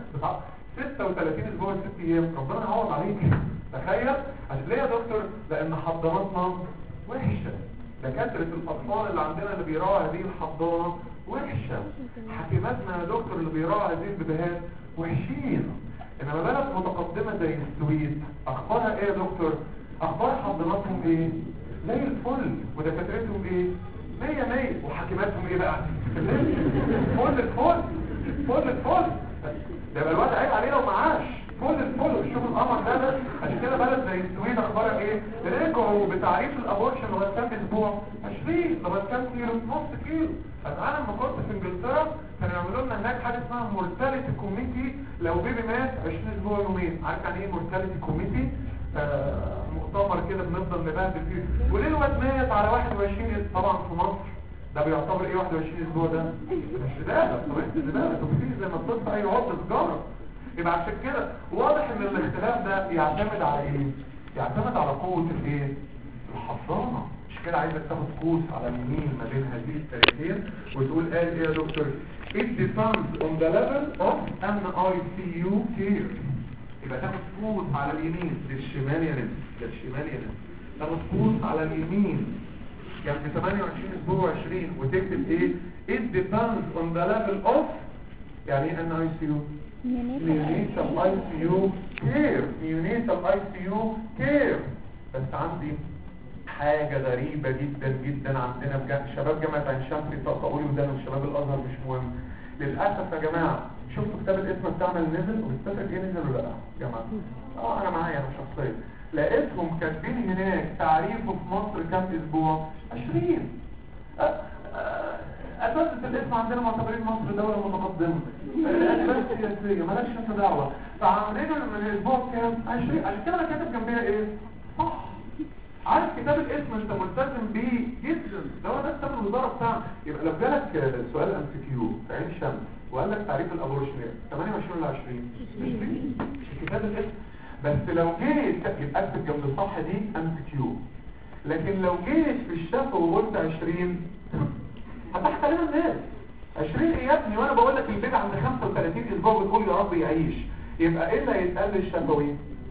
36 اسبوع 6 ايام ربنا يعوض عليك تخيل عشان ليه يا دكتور لان حضاناتنا وحشه دكاتره الاطفال اللي عندنا اللي بيراعوا هذه الحضانه وحشه حكيماتنا يا دكتور اللي بيراعوا هذه البدايات وحشين انما بلد متقدمه زي السويد اخبارها ايه يا دكتور اخبار حضاناتهم ايه زي الفل ودكاترتهم ايه مية مية وحكيماتهم ايه بقى فل الفل فل الفل ده يبقى الواد عيب عليه لو معاش فل الفل شوف القمر ده ده عشان كده بلد زي السويد اخبارها ايه رجعوا بتعريف الابورشن لغايه كام اسبوع 20 لغايه كام كيلو نص كيلو انا لما كنت في انجلترا كانوا يعملوا لنا هناك حاجه اسمها مورتاليتي كوميتي لو بيبي مات 20 اسبوع يومين عارف يعني ايه مورتاليتي كوميتي آه مؤتمر كده بنفضل نبهدل فيه وليه الواد مات على 21 طبعا في مصر ده بيعتبر ايه 21 اسبوع ده مش زباله طبيعه الزباله توفيق زي ما بتصف اي عضو سجاره يبقى عشان كده واضح ان الاختلاف ده يعتمد على ايه يعتمد على قوه الايه الحضانه مش كده عايزك تاخد كورس على اليمين ما بين هذه التاريخين وتقول قال ايه يا دكتور it depends on the level of NICU care يبقى تاخد كورس على اليمين للشمال يا نمس للشمال يا نمس تاخد كورس على اليمين يعني في 28 اسبوع 20 وتكتب ايه it depends on the level of يعني ايه NICU neonatal ICU care neonatal ICU care بس عندي حاجة غريبة جدا جدا عندنا بجد شباب جامعة عين شمس يطقطقوا لي ودانوا الشباب الازهر مش مهم للاسف يا جماعة شفتوا كتاب الاسم بتاعنا اللي نزل وبتفرق ايه نزل ولا لا يا جماعة اه انا معايا انا شخصيا لقيتهم كاتبين هناك تعريفه في مصر كام اسبوع 20 اساس الاسم عندنا معتبرين مصر دولة متقدمة الاسباب السياسية مالهاش انت دعوة فعاملين من الاسبوع كام 20 عشان كده انا كاتب جنبيها ايه صح عارف كتاب الاسم انت ملتزم بيه جدا ده هو ده كتاب الوزاره بتاعنا يبقى لو جالك سؤال ام سي كيو في عين شمس وقال لك تعريف الابورشن 28 ولا 20 مش كتاب الاسم بس لو جيت يبقى اكتب جنب الصفحه دي ام سي كيو لكن لو جيت في الشفا وقلت 20 هتضحك علينا الناس 20 ايه يا ابني وانا بقول لك البيت عند 35 اسبوع بتقول يا رب يعيش يبقى ايه اللي هيتقال للشفوي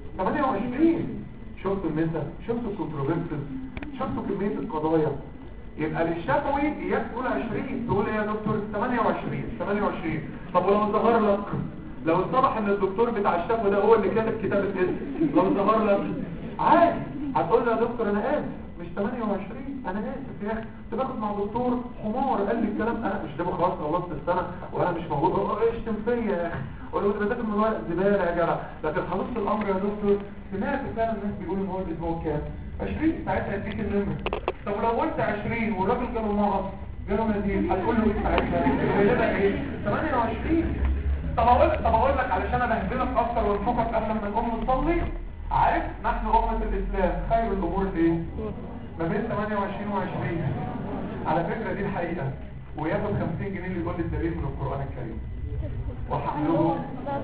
28 شفتوا النساء شفتوا الكونتروفيرسز شفتوا كمية القضايا يبقى للشفوي اياك تقول 20 تقول ايه يا دكتور 28 28 طب ولو ظهر لك لو اتضح ان الدكتور بتاع الشفوي ده هو اللي كاتب كتاب الاسم لو ظهر لك عادي هتقول له يا دكتور انا اسف مش 28 انا اسف يا اخي كنت باخد مع دكتور حمار قال لي الكلام انا مش ده خلاص خلصت السنه وانا مش موجود اشتم فيا يا اخي ولو ده بذاكر من ورق زباله يا جدع لكن خلصت الامر يا دكتور سمعت فعلا الناس بيقولوا ان هو الاسبوع كام 20 ساعتها اديك النمر طب لو قلت 20 والراجل جاله مغص جاله نزيف هتقول له ايه ساعتها يبقى ايه 28 طب اقول طب اقول لك علشان انا بهدلك اكتر وانفقك قبل ما نقوم نصلي عارف نحن امه الاسلام خير الامور ايه ما بين 28 و20 على فكره دي الحقيقه وياخد 50 جنيه اللي يقول لي الدليل من القران الكريم وحمله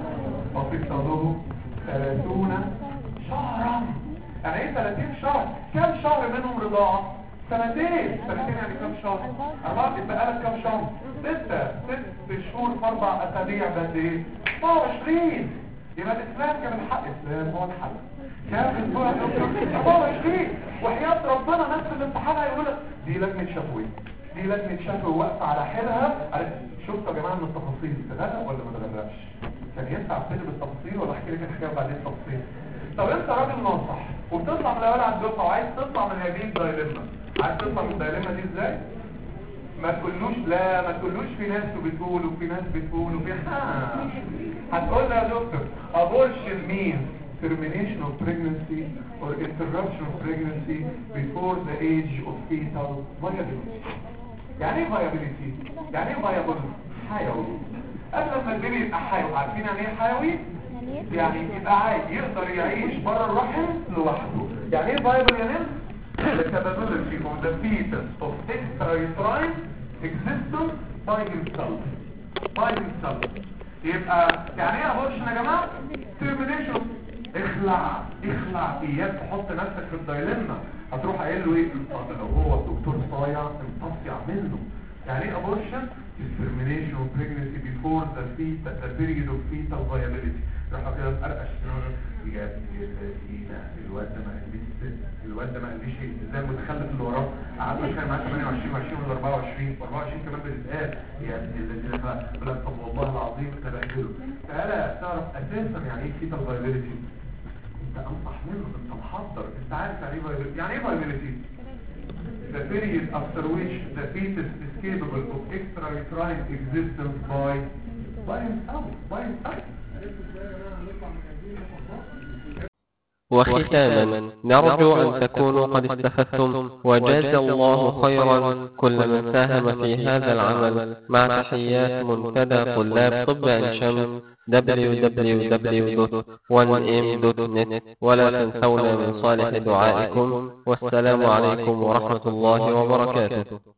وفصاله 30 شهرا يعني ايه 30 شهر كم شهر منهم رضاعه سنتين سنتين يعني كم شهر أربعة يبقى لك كم شهر ستة ست شهور في أربع أسابيع بقد إيه 24 يبقى الإسلام كان الحق الإسلام هو الحل كان الدكتور 24 وحياة ربنا نفس الامتحان هيقول لك دي لجنة شفوي دي لجنة شفوي واقفة على حيلها شفتوا يا جماعة من التفاصيل تغرق ولا ما تغرقش كان ينفع ابتدي بالتفاصيل ولا احكي لك الحكايه وبعدين التفصيل طب انت راجل ناصح وبتطلع من الاول على الدفعه وعايز تطلع من هذه الدايلما عايز تطلع من الدايلما دي ازاي ما تقولوش لا ما تقولوش في ناس بتقول وفي ناس بتقول وفي هتقول له يا دكتور abortion means termination of pregnancy or interruption of pregnancy before the age of fetal viability يعني ايه viability يعني ايه viable حيوي قبل ما البيبي يبقى حيوي عارفين يعني ايه حيوي يعني يبقى عايز يقدر يعيش بره الرحم لوحده يعني ايه فايبل يا نمس the capability of the fetus of extrauterine existence by himself by himself يبقى يعني ايه ابورشن يا جماعه termination اخلع اخلع اياك تحط نفسك في الدايلما هتروح قايل له ايه انت لو هو الدكتور صايع انتصيع منه يعني ايه ابورشن termination of pregnancy before the fetal the period of fetal viability راح كده ارقش يا سيدنا الواد ده ما قاليش الواد ده ما قاليش زي المتخلف اللي وراه قعدوا كان معاه 28 20 ولا 24 و24 كمان بتتقال يا الذين بقول لك طب والله العظيم انا بقتله تعالى تعرف اساسا يعني ايه فيتال فايبيليتي انت انصح منه انت محضر انت عارف يعني ايه viability. يعني ايه فايبيليتي the period after which the fetus is capable of extrauterine existence by by himself by himself
وختاما نرجو أن تكونوا قد استفدتم وجاز الله خيرا كل من ساهم في هذا العمل مع تحيات منتدى طلاب طب عين شمس www.1m.net ولا تنسونا من صالح دعائكم والسلام عليكم ورحمة الله وبركاته